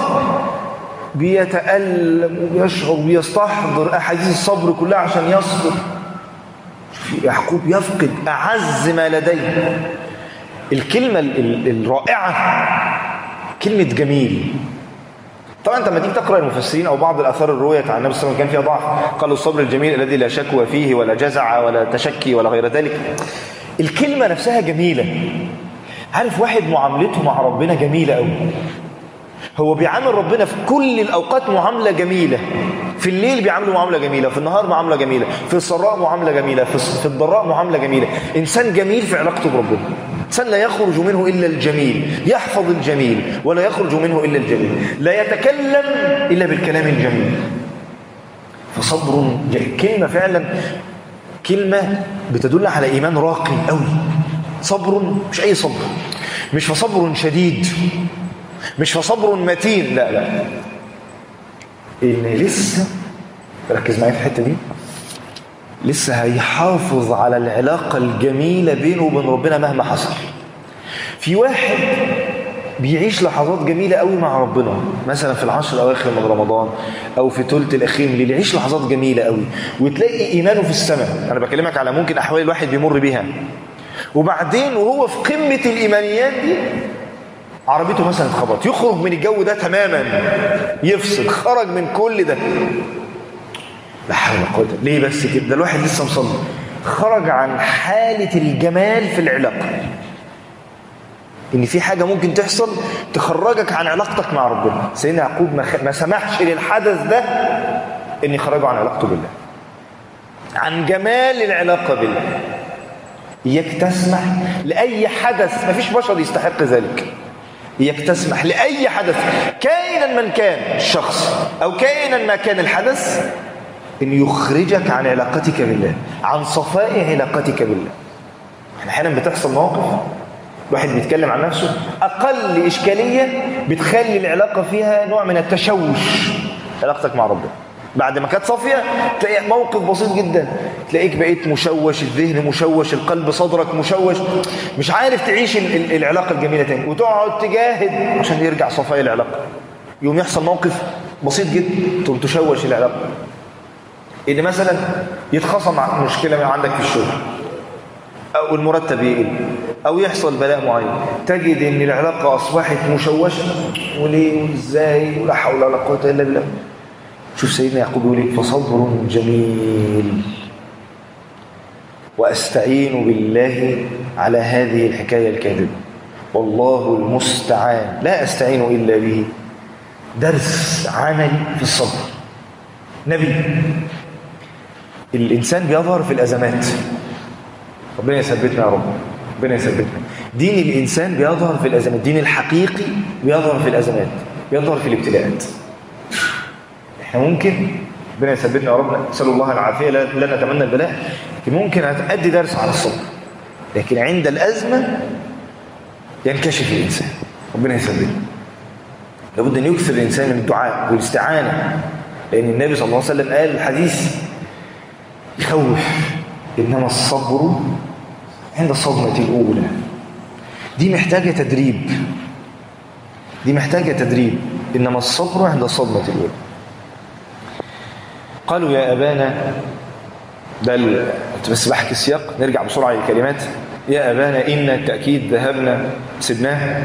Speaker 1: بيتألم وبيشعر وبيستحضر أحاديث الصبر كلها عشان يصبر يعقوب يفقد أعز ما لديه الكلمة الرائعة كلمة جميل طبعا انت لما تيجي تقرا المفسرين او بعض الاثار الروايه عن النبي صلى الله عليه وسلم كان فيها ضعف قالوا الصبر الجميل الذي لا شكوى فيه ولا جزع ولا تشكي ولا غير ذلك الكلمه نفسها جميله عارف واحد معاملته مع ربنا جميله قوي هو بيعامل ربنا في كل الاوقات معامله جميله في الليل بيعامله معامله جميله في النهار معامله جميله في السراء معامله جميله في الضراء معامله جميله انسان جميل في علاقته بربنا إنسان لا يخرج منه إلا الجميل يحفظ الجميل ولا يخرج منه إلا الجميل لا يتكلم إلا بالكلام الجميل فصبر جميل. كلمة فعلا كلمة بتدل على إيمان راقي قوي صبر مش أي صبر مش فصبر شديد مش فصبر متين لا لا إن لسه ركز معايا في الحتة دي لسه هيحافظ على العلاقة الجميلة بينه وبين ربنا مهما حصل في واحد بيعيش لحظات جميلة قوي مع ربنا مثلا في العشر الأواخر من رمضان أو في ثلث الأخير اللي يعيش لحظات جميلة قوي وتلاقي إيمانه في السماء أنا بكلمك على ممكن أحوال الواحد بيمر بيها وبعدين وهو في قمة الإيمانيات دي عربيته مثلا اتخبط يخرج من الجو ده تماما يفصل خرج من كل ده لا حول ولا قوه ليه بس كده ده الواحد لسه مصلي خرج عن حاله الجمال في العلاقه ان في حاجه ممكن تحصل تخرجك عن علاقتك مع ربنا سيدنا يعقوب ما, خ... ما سمحش للحدث ده ان يخرجه عن علاقته بالله عن جمال العلاقه بالله اياك تسمح لاي حدث ما فيش بشر يستحق ذلك اياك تسمح لاي حدث كائنا من كان الشخص او كائنا ما كان الحدث ان يخرجك عن علاقتك بالله عن صفاء علاقتك بالله احيانا بتحصل مواقف الواحد بيتكلم عن نفسه اقل اشكاليه بتخلي العلاقه فيها نوع من التشوش علاقتك مع ربنا بعد ما كانت صافيه تلاقي موقف بسيط جدا تلاقيك بقيت مشوش الذهن مشوش القلب صدرك مشوش مش عارف تعيش العلاقه الجميله تاني وتقعد تجاهد عشان يرجع صفاء العلاقه يوم يحصل موقف بسيط جدا تقوم تشوش العلاقه ان مثلا يتخصم مشكله عندك في الشغل او المرتب يقل او يحصل بلاء معين تجد ان العلاقه اصبحت مشوشه وليه وازاي ولا حول ولا قوه الا بالله شوف سيدنا يعقوب يقول ايه فصبر جميل واستعين بالله على هذه الحكايه الكاذبه والله المستعان لا استعين الا به درس عملي في الصبر نبي الإنسان بيظهر في الأزمات ربنا يثبتنا يا رب ربنا يثبتنا دين الإنسان بيظهر في الأزمات دين الحقيقي بيظهر في الأزمات بيظهر في الابتلاءات احنا ممكن ربنا يثبتنا يا رب نسأل الله العافية لا نتمنى البلاء لكن ممكن أدي درس على الصبر لكن عند الأزمة ينكشف الإنسان ربنا يثبتنا لابد أن يكثر الإنسان من الدعاء والاستعانة لأن النبي صلى الله عليه وسلم قال الحديث يخوف إنما الصبر عند الصدمة الأولى دي محتاجة تدريب دي محتاجة تدريب إنما الصبر عند الصدمة الأولى قالوا يا أبانا بل بس بحكي السياق نرجع بسرعة للكلمات يا أبانا إن التأكيد ذهبنا سبناه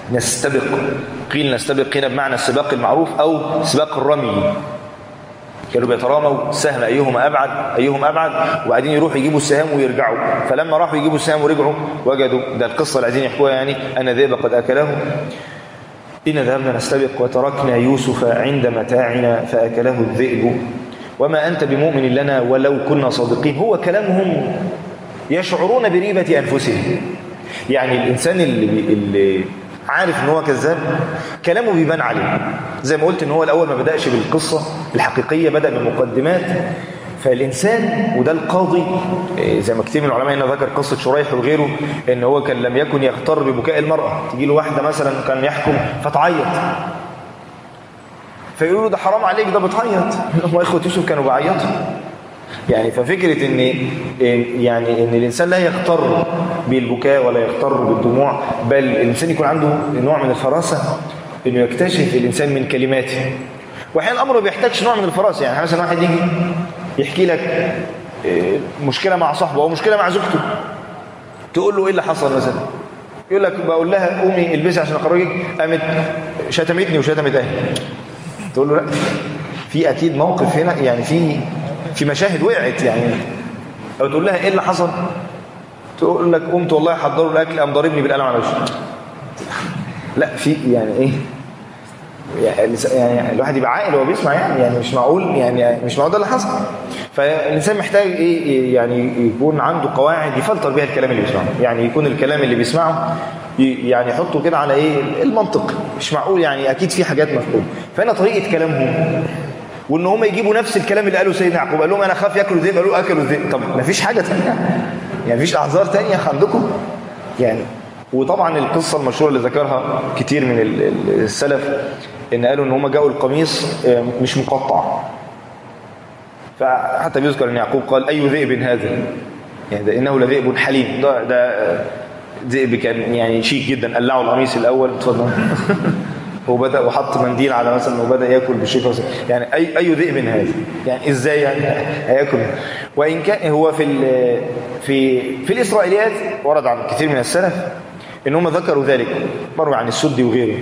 Speaker 1: نستبق قيل نستبق هنا بمعنى السباق المعروف أو سباق الرمي كانوا بيتراموا السهم ايهما ابعد ايهم ابعد وبعدين يروحوا يجيبوا السهام ويرجعوا فلما راحوا يجيبوا السهام ورجعوا وجدوا ده القصه اللي عايزين يحكوها يعني ان ذئب قد اكله إن ذهبنا نستبق وتركنا يوسف عند متاعنا فأكله الذئب وما أنت بمؤمن لنا ولو كنا صادقين هو كلامهم يشعرون بريبة أنفسهم يعني الإنسان اللي, اللي عارف ان هو كذاب كلامه بيبان عليه زي ما قلت ان هو الاول ما بداش بالقصه الحقيقيه بدا بالمقدمات فالإنسان وده القاضي زي ما كتير من العلماء هنا ذكر قصة شريح وغيره إن هو كان لم يكن يغتر ببكاء المرأة تجي له واحدة مثلا كان يحكم فتعيط فيقولوا له ده حرام عليك ده بتعيط هم إخوة يوسف كانوا بيعيطوا يعني ففكرة إن يعني إن الإنسان لا يغتر بالبكاء ولا يغتر بالدموع بل الإنسان يكون عنده نوع من الفراسة إنه يكتشف الإنسان من كلماته وأحيانا الأمر ما بيحتاجش نوع من الفراسة يعني مثلا واحد يجي يحكي لك مشكلة مع صاحبه أو مشكلة مع زوجته تقول له إيه اللي حصل مثلا يقول لك بقول لها قومي البسي عشان أخرجك قامت شتمتني وشتمت أهلي تقول له لا في أكيد موقف هنا يعني في في مشاهد وقعت يعني أو تقول لها إيه اللي حصل تقول لك قمت والله حضروا الأكل قام ضاربني بالقلم على وشي لا في يعني إيه يعني الواحد يبقى عاقل وهو بيسمع يعني يعني مش معقول يعني مش معقول ده اللي حصل فالانسان محتاج ايه يعني يكون عنده قواعد يفلتر بيها الكلام اللي بيسمعه يعني يكون الكلام اللي بيسمعه يعني يحطه كده على ايه المنطق مش معقول يعني اكيد في حاجات مفهومه فهنا طريقه كلامهم وان هم يجيبوا نفس الكلام اللي قاله سيدنا يعقوب قال لهم انا خاف ياكلوا ذئب قالوا اكلوا ذئب طب ما فيش حاجه ثانيه يعني مفيش اعذار ثانيه عندكم يعني وطبعا القصه المشهوره اللي ذكرها كتير من السلف ان قالوا ان هم جاءوا القميص مش مقطع فحتى بيذكر ان يعقوب قال اي ذئب هذا يعني ده انه لذئب حليم ده ده ذئب كان يعني شيك جدا قلعوا القميص الاول اتفضل وبدا وحط منديل على مثلا وبدا ياكل بالشفا يعني اي اي ذئب هذا يعني ازاي يعني هياكل وان كان هو في في في الاسرائيليات ورد عن كثير من السلف ان هم ذكروا ذلك مروي عن السدي وغيره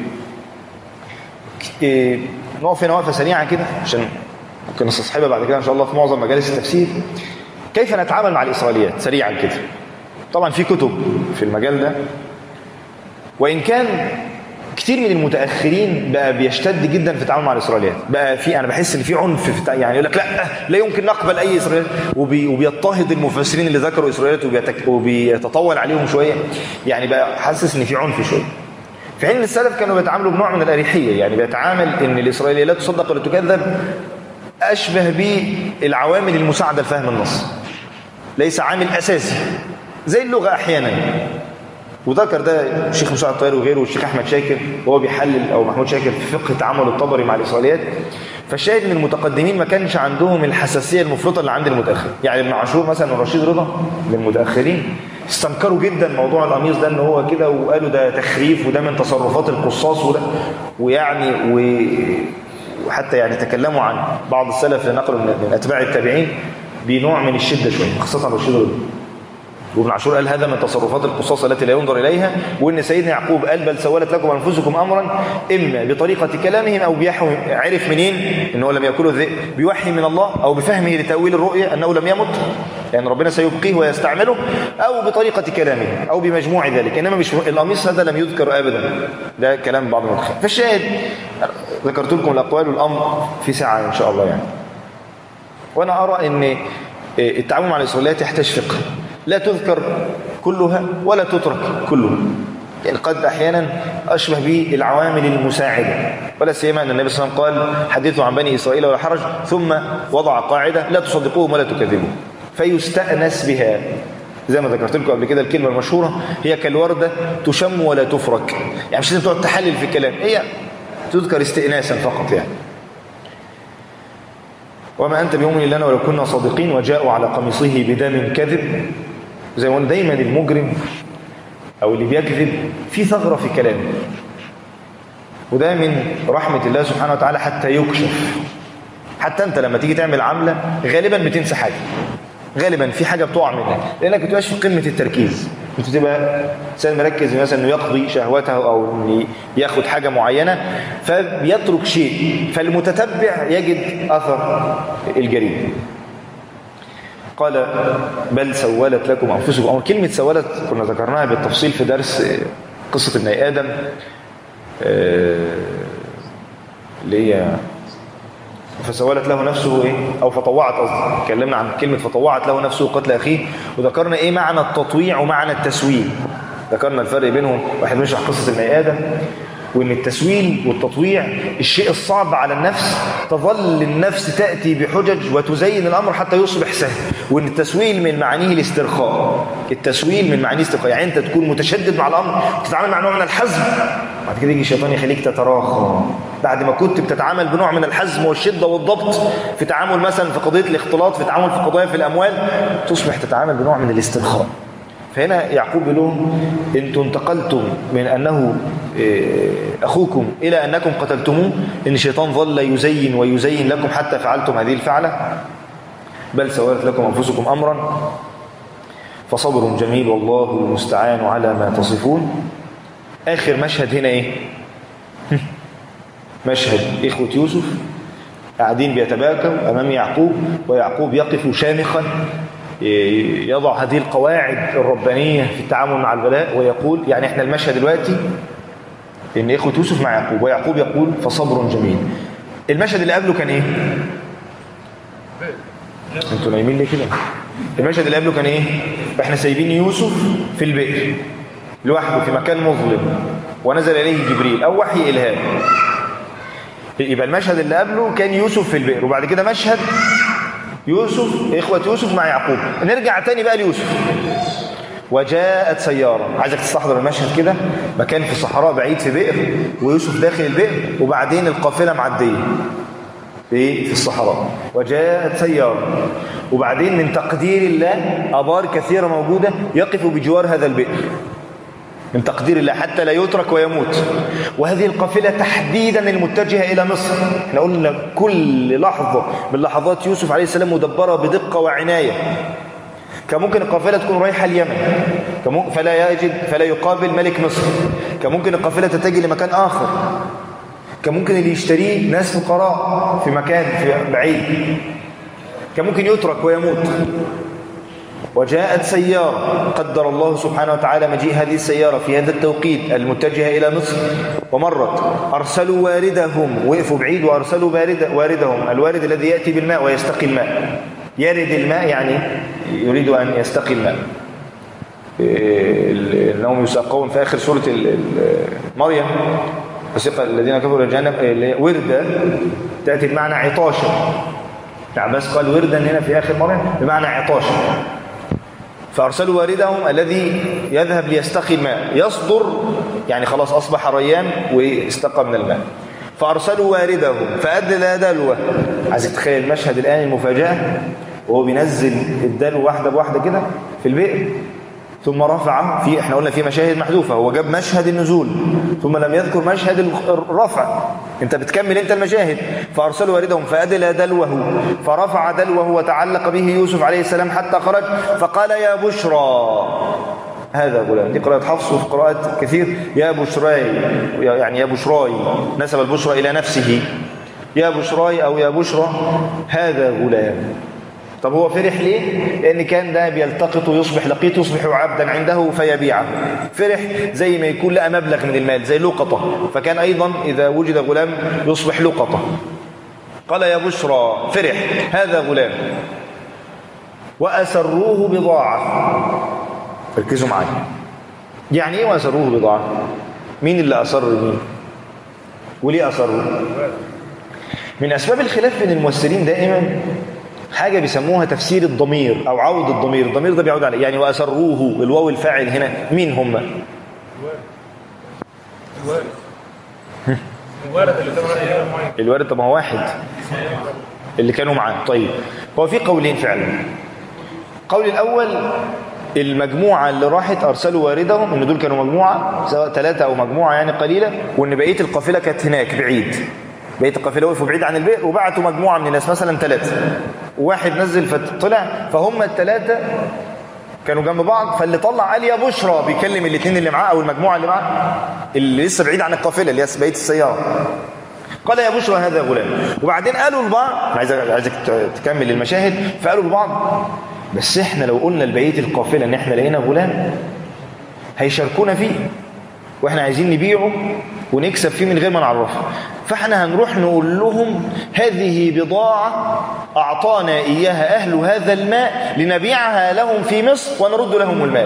Speaker 1: إيه نقف هنا وقفه سريعه كده عشان ممكن نستصحبها بعد كده ان شاء الله في معظم مجالس التفسير كيف نتعامل مع الاسرائيليات سريعا كده طبعا في كتب في المجال ده وان كان كتير من المتاخرين بقى بيشتد جدا في التعامل مع الاسرائيليات بقى في انا بحس ان في عنف في يعني يقول لك لا لا يمكن نقبل اي اسرائيليات وبي وبيضطهد المفسرين اللي ذكروا اسرائيليات وبيتك وبيتطول عليهم شويه يعني بقى حاسس ان في عنف شويه في حين السلف كانوا بيتعاملوا بنوع من الاريحيه يعني بيتعامل ان الاسرائيليه لا تصدق ولا تكذب اشبه بالعوامل المساعده لفهم النص ليس عامل اساسي زي اللغه احيانا وذكر ده الشيخ مساعد الطيار وغيره والشيخ احمد شاكر وهو بيحلل او محمود شاكر في فقه تعامل الطبري مع الاسرائيليات فالشاهد ان المتقدمين ما كانش عندهم الحساسيه المفرطه اللي عند المتاخر يعني ابن عاشور مثلا ورشيد رضا من المتاخرين استنكروا جدا موضوع القميص ده ان هو كده وقالوا ده تخريف وده من تصرفات القصاص وده ويعني و وحتى يعني تكلموا عن بعض السلف اللي نقلوا من اتباع التابعين بنوع من الشده شويه خاصه رشيد رضا وابن عاشور قال هذا من تصرفات القصاص التي لا ينظر إليها وإن سيدنا يعقوب قال بل سولت لكم أنفسكم أمرا إما بطريقة كلامهم أو بيحوي عرف منين إن هو لم يأكله الذئب بوحي من الله أو بفهمه لتأويل الرؤية أنه لم يمت يعني ربنا سيبقيه ويستعمله أو بطريقة كلامه أو بمجموع ذلك إنما مش القميص هذا لم يذكر أبدا ده كلام بعض المتخيل فالشاهد ذكرت لكم الأقوال والأمر في ساعة إن شاء الله يعني وأنا أرى أن التعامل مع الإسرائيليات يحتاج فقه لا تذكر كلها ولا تترك كلها يعني قد احيانا اشبه بالعوامل المساعده ولا سيما ان النبي صلى الله عليه وسلم قال حدثوا عن بني اسرائيل ولا حرج ثم وضع قاعده لا تصدقوهم ولا تكذبوهم فيستانس بها زي ما ذكرت لكم قبل كده الكلمه المشهوره هي كالورده تشم ولا تفرك يعني مش لازم تقعد تحلل في الكلام هي تذكر استئناسا فقط يعني وما أنت بمؤمن لنا ولو كنا صادقين وجاءوا على قميصه بدم كذب زي ما دايما المجرم أو اللي بيكذب في ثغرة في كلامه وده من رحمة الله سبحانه وتعالى حتى يكشف حتى أنت لما تيجي تعمل عملة غالبا بتنسى حاجة غالبا في حاجة بتقع منك لأنك بتبقاش في قمة التركيز انت تبقى انسان مركز مثلا انه يقضي شهوته او انه ياخد حاجه معينه فبيترك شيء فالمتتبع يجد اثر الجريمه قال بل سولت لكم انفسكم او كلمه سولت كنا ذكرناها بالتفصيل في درس قصه ابن ادم اللي هي فسولت له نفسه ايه او فطوعت قصدي اتكلمنا عن كلمه فطوعت له نفسه قتل اخيه وذكرنا ايه معنى التطويع ومعنى التسويل ذكرنا الفرق بينهم واحد بنشرح قصه ابن ادم وان التسويل والتطويع الشيء الصعب على النفس تظل النفس تاتي بحجج وتزين الامر حتى يصبح سهل وان التسويل من معانيه الاسترخاء التسويل من معانيه الاسترخاء يعني انت تكون متشدد مع الامر تتعامل مع نوع من الحزم بعد كده يجي الشيطان يخليك تتراخى بعد ما كنت بتتعامل بنوع من الحزم والشده والضبط في تعامل مثلا في قضيه الاختلاط في تعامل في قضايا في الاموال تصبح تتعامل بنوع من الاسترخاء فهنا يعقوب يقول لهم انتم انتقلتم من انه اخوكم الى انكم قتلتموه ان الشيطان ظل يزين ويزين لكم حتى فعلتم هذه الفعله بل سولت لكم انفسكم امرا فصبر جميل والله المستعان على ما تصفون اخر مشهد هنا ايه مشهد اخوه يوسف قاعدين بيتباكوا امام يعقوب ويعقوب يقف شامخا يضع هذه القواعد الربانية في التعامل مع البلاء ويقول يعني احنا المشهد دلوقتي ان اخوة يوسف مع يعقوب ويعقوب يقول فصبر جميل المشهد اللي قبله كان ايه انتوا نايمين ليه كده المشهد اللي قبله كان ايه احنا سايبين يوسف في البئر لوحده في مكان مظلم ونزل اليه جبريل او وحي الهام يبقى المشهد اللي قبله كان يوسف في البئر وبعد كده مشهد يوسف إخوة يوسف مع يعقوب نرجع تاني بقى ليوسف وجاءت سيارة عايزك تستحضر المشهد كده مكان في الصحراء بعيد في بئر ويوسف داخل البئر وبعدين القافلة معدية في في الصحراء وجاءت سيارة وبعدين من تقدير الله أبار كثيرة موجودة يقف بجوار هذا البئر من تقدير الله حتى لا يترك ويموت وهذه القافلة تحديدا المتجهة إلى مصر احنا قلنا كل لحظة من لحظات يوسف عليه السلام مدبرة بدقة وعناية كان ممكن القافلة تكون رايحة اليمن فلا يجد فلا يقابل ملك مصر كان ممكن القافلة تتجه لمكان آخر كان ممكن اللي يشتريه ناس فقراء في مكان في بعيد كان ممكن يترك ويموت وجاءت سيارة قدر الله سبحانه وتعالى مجيء هذه السيارة في هذا التوقيت المتجهة إلى مصر ومرت أرسلوا واردهم وقفوا بعيد وأرسلوا واردهم الوارد الذي يأتي بالماء ويستقي الماء يرد الماء يعني يريد أن يستقي الماء انهم يساقون في اخر سوره مريم فسق الذين كفروا الجهنم ورده تاتي بمعنى عطاشا عباس قال وردا هنا في اخر مريم بمعنى عطاشا فأرسلوا واردهم الذي يذهب ليستقي الماء يصدر يعني خلاص أصبح ريان واستقى من الماء فأرسلوا واردهم فأدلى دلوة عايز تتخيل المشهد الآن المفاجأة وهو بينزل الدلو واحدة بواحدة كده في البئر ثم رفع في احنا قلنا في مشاهد محذوفة هو جاب مشهد النزول ثم لم يذكر مشهد الرفع انت بتكمل انت المشاهد فارسلوا واردهم فادلى دلوه فرفع دلوه وتعلق به يوسف عليه السلام حتى خرج فقال يا بشرى هذا غلام دي قراءة حفص وفي قراءة كثير يا بشراي يعني يا بشراي نسب البشرى إلى نفسه يا بشراي أو يا بشرى هذا غلام طب هو فرح ليه؟ لأن كان ده بيلتقط ويصبح لقيط يصبح عبدا عنده فيبيعه فرح زي ما يكون لقى مبلغ من المال زي لقطة فكان أيضا إذا وجد غلام يصبح لقطة قال يا بشرى فرح هذا غلام وأسروه بضاعة ركزوا معايا يعني ايه وأسروه بضاعة مين اللي أسر مين وليه أسره من أسباب الخلاف بين المفسرين دائما حاجة بيسموها تفسير الضمير أو عود الضمير الضمير ده بيعود على يعني وأسروه الواو الفاعل هنا مين هم
Speaker 2: الوارد اللي كان رأيه معين
Speaker 1: الوارد طب ما هو واحد اللي كانوا معاه طيب هو في قولين فعلا القول الأول المجموعة اللي راحت أرسلوا واردهم إن دول كانوا مجموعة سواء ثلاثة أو مجموعة يعني قليلة وإن بقية القافلة كانت هناك بعيد بقية القافلة وقفوا بعيد عن البئر وبعتوا مجموعة من الناس مثلا ثلاثة وواحد نزل فطلع فهم الثلاثة كانوا جنب بعض فاللي طلع قال يا بشرى بيكلم الاثنين اللي معاه او المجموعه اللي معاه اللي لسه بعيد عن القافله اللي هي بقيه السياره قال يا بشرى هذا غلام وبعدين قالوا لبعض عايز عايزك تكمل المشاهد فقالوا لبعض بس احنا لو قلنا لبقيه القافله ان احنا لقينا غلام هيشاركونا فيه واحنا عايزين نبيعه ونكسب فيه من غير ما نعرفه فاحنا هنروح نقول لهم هذه بضاعة أعطانا إياها أهل هذا الماء لنبيعها لهم في مصر ونرد لهم المال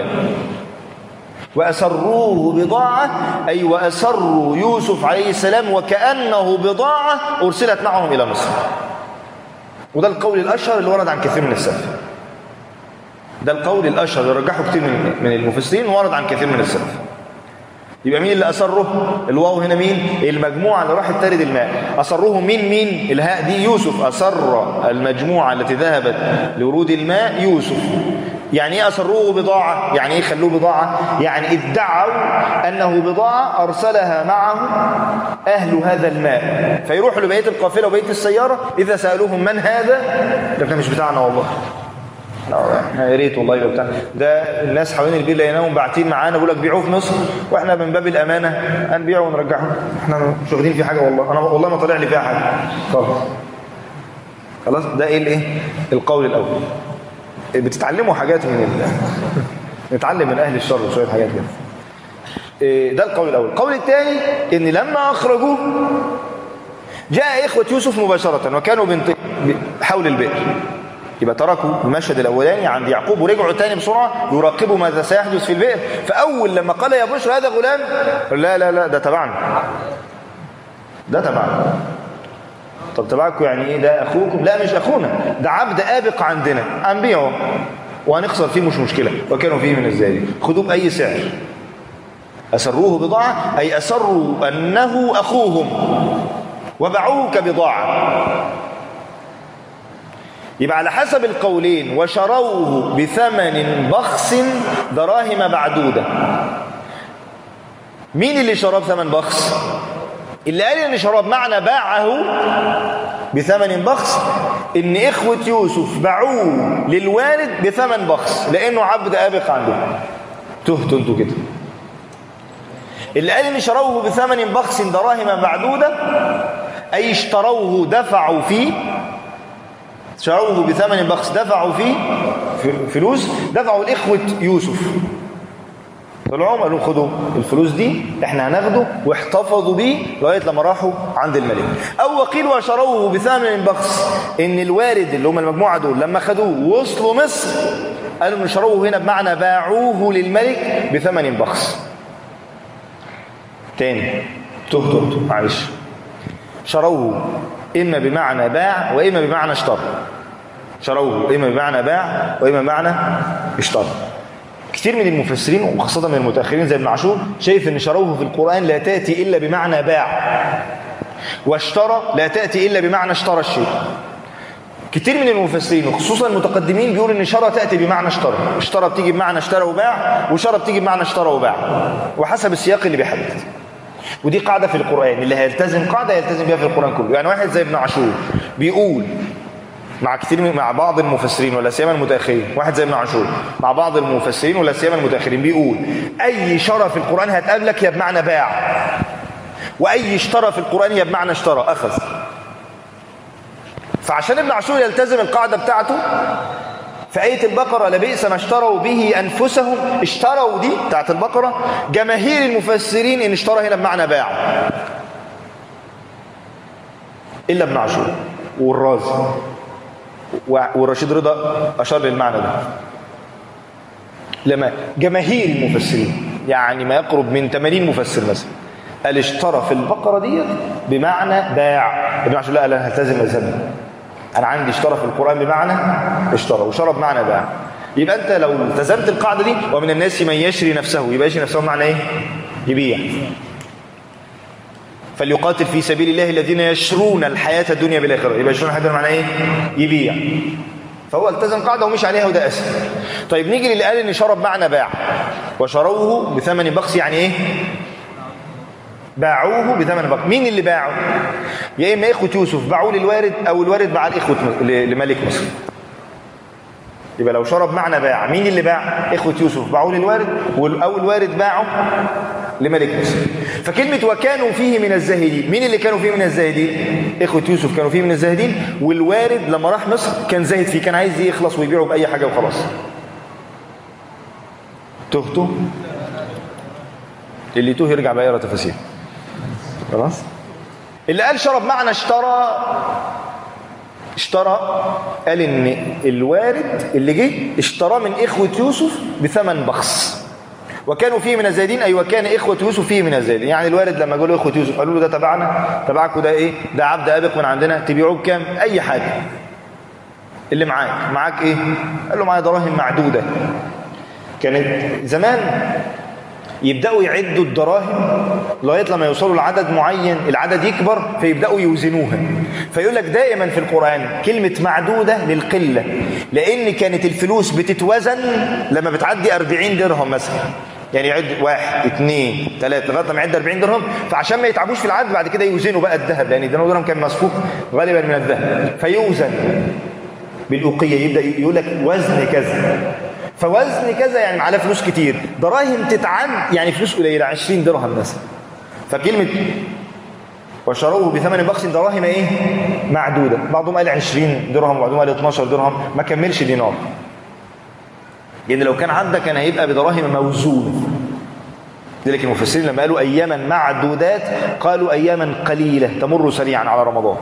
Speaker 1: وأسروه بضاعة أي وأسروا يوسف عليه السلام وكأنه بضاعة أرسلت معهم إلى مصر وده القول الأشهر اللي ورد عن كثير من السلف ده القول الأشهر اللي رجحه كثير من من المفسرين وورد عن كثير من السلف يبقى مين اللي أسره الواو هنا مين المجموعة اللي راحت ترد الماء أسره مين مين الهاء دي يوسف أسر المجموعة التي ذهبت لورود الماء يوسف يعني ايه أسروه بضاعة يعني ايه خلوه بضاعة يعني ادعوا أنه بضاعة أرسلها معه أهل هذا الماء فيروحوا لبيت القافلة وبيت السيارة إذا سألوهم من هذا ده مش بتاعنا والله يا ريت والله يبقى بتاع ده الناس حوالين البيت لقيناهم باعتين معانا بيقول لك بيعوه في مصر واحنا من باب الامانه هنبيعه ونرجعه احنا مش واخدين فيه حاجه والله انا والله ما طلع لي فيها حاجه خلاص خلاص ده ايه الايه القول الاول بتتعلموا حاجات من ال... نتعلم من اهل الشر شويه حاجات كده ده القول الاول القول الثاني ان لما اخرجوه جاء اخوه يوسف مباشره وكانوا بنت... حول البئر يبقى تركوا المشهد الاولاني عند يعقوب ورجعوا تاني بسرعه يراقبوا ماذا سيحدث في البئر فاول لما قال يا بشرى هذا غلام لا لا لا ده تبعنا ده تبعنا طب تبعكم يعني ايه ده اخوكم لا مش اخونا ده عبد ابق عندنا هنبيعه وهنخسر فيه مش مشكله وكانوا فيه من الزاهدين خدوه باي سعر اسروه بضاعه اي اسروا انه اخوهم وباعوه كبضاعه يبقى على حسب القولين وشروه بثمن بخس دراهم معدودة مين اللي شراه بثمن بخس اللي قال ان شراه بمعنى باعه بثمن بخس ان اخوة يوسف باعوه للوالد بثمن بخس لانه عبد ابق عندهم تهتوا انتوا كده اللي قال ان شروه بثمن بخس دراهم معدودة اي اشتروه دفعوا فيه شروه بثمن بخس دفعوا فيه فلوس دفعوا الإخوة يوسف طلعوا قالوا خدوا الفلوس دي احنا هناخده واحتفظوا بيه لغايه لما راحوا عند الملك او وقيل وشروه بثمن بخس ان الوارد اللي هم المجموعه دول لما خدوه ووصلوا مصر قالوا ان شروه هنا بمعنى باعوه للملك بثمن بخس تاني تهت تهت معلش شروه إما بمعنى باع وإما بمعنى اشترى شروه إما بمعنى باع وإما بمعنى اشترى كتير من المفسرين وخاصة من المتأخرين زي ابن عاشور شايف ان شروه في القرآن لا تأتي إلا بمعنى باع واشترى لا تأتي إلا بمعنى اشترى الشيء كتير من المفسرين وخصوصا المتقدمين بيقولوا ان شرى تأتي بمعنى اشترى اشترى بتيجي بمعنى اشترى وباع وشرى بتيجي بمعنى اشترى وباع وحسب السياق اللي بيحدد ودي قاعدة في القرآن اللي هيلتزم قاعدة يلتزم بها في القرآن كله يعني واحد زي ابن عاشور بيقول مع كتير من مع بعض المفسرين ولا سيما المتاخرين واحد زي ابن عاشور مع بعض المفسرين ولا سيما المتاخرين بيقول اي شرى في القران هتقابلك يا بمعنى باع واي اشترى في القران يا بمعنى اشترى اخذ فعشان ابن عاشور يلتزم القاعده بتاعته في آية البقرة لبئس ما اشتروا به أنفسهم اشتروا دي بتاعت البقرة جماهير المفسرين إن اشترى هنا بمعنى باع إلا ابن عاشور والرازي ورشيد رضا أشار للمعنى ده لما جماهير المفسرين يعني ما يقرب من 80 مفسر مثلا قال اشترى في البقرة ديت بمعنى باع ابن عاشور لا قال انا هلتزم مذهبي انا عندي اشترى في القرآن بمعنى اشترى وشرى بمعنى باع يبقى انت لو التزمت القاعدة دي ومن الناس من يشري نفسه يبقى يشري نفسه بمعنى ايه يبيع فليقاتل في سبيل الله الذين يشرون الحياة الدنيا بالآخرة يبقى يشرون الحياة الدنيا معنى ايه يبيع فهو التزم قاعدة ومش عليها وده أسهل طيب نيجي للي قال ان شرب معنى باع وشروه بثمن بخس يعني ايه باعوه بثمن بخس مين اللي باعه يا اما اخوة يوسف باعوه للوارد او الوارد باع الاخوة لملك مصر يبقى لو شرب معنى باع مين اللي باع إخوة يوسف باعوا للوارد وال- أو الوارد باعوا لملك مصر فكلمة وكانوا فيه من الزاهدين مين اللي كانوا فيه من الزاهدين إخوة يوسف كانوا فيه من الزاهدين والوارد لما راح مصر كان زاهد فيه كان عايز يخلص ويبيعه بأي حاجة وخلاص تهتوا اللي توه يرجع بقى يقرا تفاسير خلاص اللي قال شرب معنى اشترى اشترى قال ان الوارد اللي جه اشتراه من اخوه يوسف بثمن بخس وكانوا فيه من الزاهدين اي وكان اخوه يوسف فيه من الزاهدين يعني الوارد لما قالوا اخوه يوسف قالوا له ده تبعنا تبعك وده ايه ده عبد ابك من عندنا تبيعوه بكام اي حاجه اللي معاك معاك ايه قال له معايا دراهم معدوده كانت زمان يبداوا يعدوا الدراهم لغايه لما يوصلوا لعدد معين العدد يكبر فيبداوا يوزنوها فيقول لك دائما في القران كلمه معدوده للقله لان كانت الفلوس بتتوزن لما بتعدي 40 درهم مثلا يعني يعد واحد اثنين ثلاثة لغايه لما يعد 40 درهم فعشان ما يتعبوش في العد بعد كده يوزنوا بقى الذهب لان الدينار درهم كان مسفوك غالبا من الذهب فيوزن بالأوقية يبدأ يقول لك وزن كذا فوزن كذا يعني على فلوس كتير دراهم تتعد يعني فلوس قليلة 20 درهم مثلا فكلمة وشروه بثمن بخس دراهم ايه معدودة بعضهم قال 20 درهم وبعضهم قال 12 درهم ما كملش دينار لأن لو كان عدى كان هيبقى بدراهم موزونة لذلك المفسرين لما قالوا أياما معدودات قالوا أياما قليلة تمر سريعا على رمضان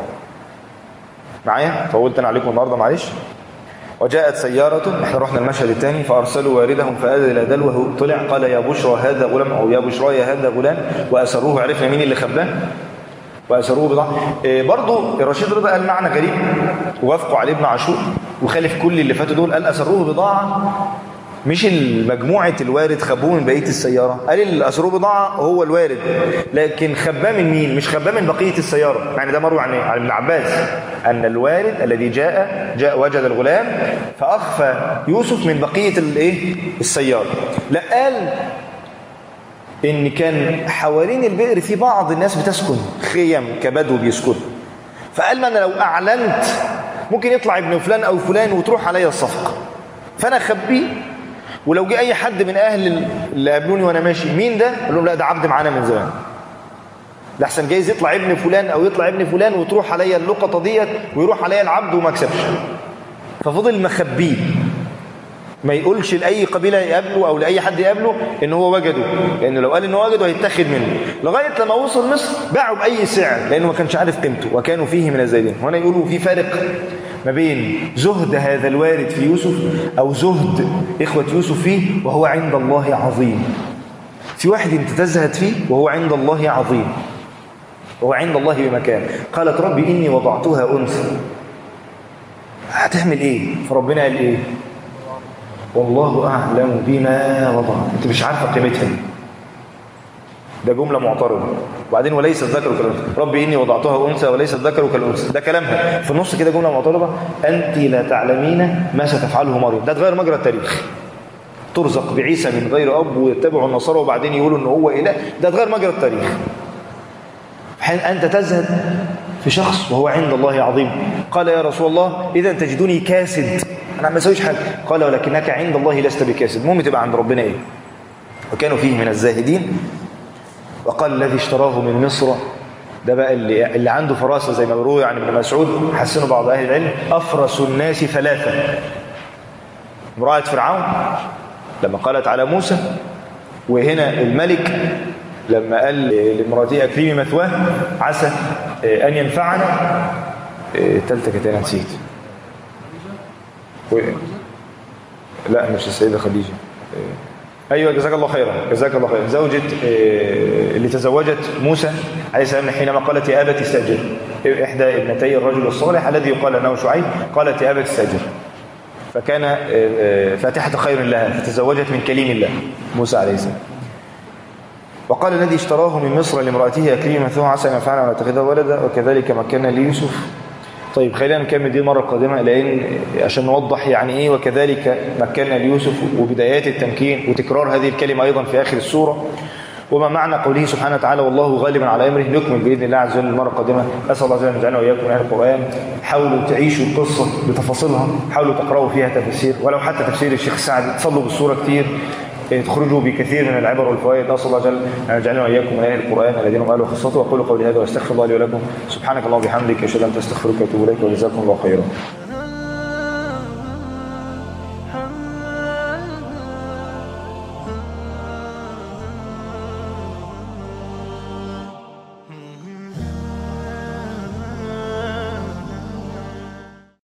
Speaker 1: معايا طولت انا عليكم النهارده معلش وجاءت سيارة احنا رحنا المشهد الثاني فأرسلوا واردهم فأذى إلى دلوه طلع قال يا بشرى هذا غلام أو يا بشرى هذا غلام وأسروه عرفنا مين اللي خباه وأسروه بضاعة إيه برضو الرشيد رضا قال معنى غريب ووافقوا عليه ابن عاشور وخالف كل اللي فاتوا دول قال أسروه بضاعة مش المجموعة الوارد خبوه من بقية السيارة قال اللي أسروه بضاعة هو الوارد لكن خباه من مين مش خباه من بقية السيارة يعني ده مروي عن عن ابن عباس أن الوارد الذي جاء جاء وجد الغلام فأخفى يوسف من بقية الايه السيارة لا قال إن كان حوالين البئر في بعض الناس بتسكن خيم كبدو بيسكنوا فقال ما أنا لو أعلنت ممكن يطلع ابن فلان أو فلان وتروح عليا الصفقة فأنا أخبيه ولو جه اي حد من اهل اللي قابلوني وانا ماشي مين ده قال لهم لا ده عبد معانا من زمان ده احسن جايز يطلع ابن فلان او يطلع ابن فلان وتروح عليا اللقطه ديت ويروح عليا العبد وما كسبش ففضل مخبيه ما يقولش لاي قبيله يقابله او لاي حد يقابله ان هو وجده لانه لو قال ان هو وجده هيتاخد منه لغايه لما وصل مصر باعوا باي سعر لانه ما كانش عارف قيمته وكانوا فيه من الزايدين هنا يقولوا في فارق ما بين زهد هذا الوارد في يوسف او زهد اخوه يوسف فيه وهو عند الله عظيم في واحد انت تزهد فيه وهو عند الله عظيم وهو عند الله بمكان قالت ربي اني وضعتها انثى هتعمل ايه فربنا قال ايه والله أعلم بما وضع أنت مش عارفة قيمتها ده جملة معترضة وبعدين وليس الذكر كالأنثى ربي إني وضعتها أنثى وليس الذكر كالأنثى ده كلامها في النص كده جملة معترضة أنت لا تعلمين ما ستفعله مريم ده تغير مجرى التاريخ ترزق بعيسى من غير أب ويتبعوا النصارى وبعدين يقولوا إن هو إله ده تغير مجرى التاريخ حين أنت تزهد في شخص وهو عند الله عظيم قال يا رسول الله إذا تجدني كاسد أنا ما اسويش حاجة قال ولكنك عند الله لست بكاسد المهم تبقى عند ربنا إيه وكانوا فيه من الزاهدين وقال الذي اشتراه من مصر ده بقى اللي, اللي عنده فراسة زي ما بروي عن ابن مسعود حسنوا بعض أهل العلم أفرس الناس ثلاثة امرأة فرعون لما قالت على موسى وهنا الملك لما قال لامرأتي أكريمي مثواه عسى أن ينفعنا الثالثة كانت أنا نسيت و... لا مش السيدة خديجة أيوة جزاك الله خيرا جزاك الله خيرا زوجة اللي تزوجت موسى عليه السلام حينما قالت يا أبت استأجر إحدى ابنتي الرجل الصالح الذي يقال له شعيب قالت يا أبت استأجر فكان فاتحة خير لها فتزوجت من كليم الله موسى عليه السلام وقال الذي اشتراه من مصر لامرأته أكريم مثوها عسى أن ينفعنا ونتخذها ولدا وكذلك مكنا ليوسف طيب خلينا نكمل دي المرة القادمة لأن عشان نوضح يعني إيه وكذلك مكنا ليوسف وبدايات التمكين وتكرار هذه الكلمة أيضا في آخر السورة وما معنى قوله سبحانه وتعالى والله غالب على امره نكمل باذن الله عز وجل المره القادمه اسال الله عز وجل ان يجعلنا واياكم من اهل القران حاولوا تعيشوا القصه بتفاصيلها حاولوا تقراوا فيها تفسير ولو حتى تفسير الشيخ سعد تصلوا بالصوره كتير تخرجوا بكثير من العبر والفوائد نسال الله جل ان يجعلنا واياكم من اهل القران الذين هم اهل وخاصته واقول قولي هذا واستغفر الله لي ولكم سبحانك اللهم وبحمدك اشهد ان لا اله الا انت استغفرك واتوب اليك وجزاكم الله خيرا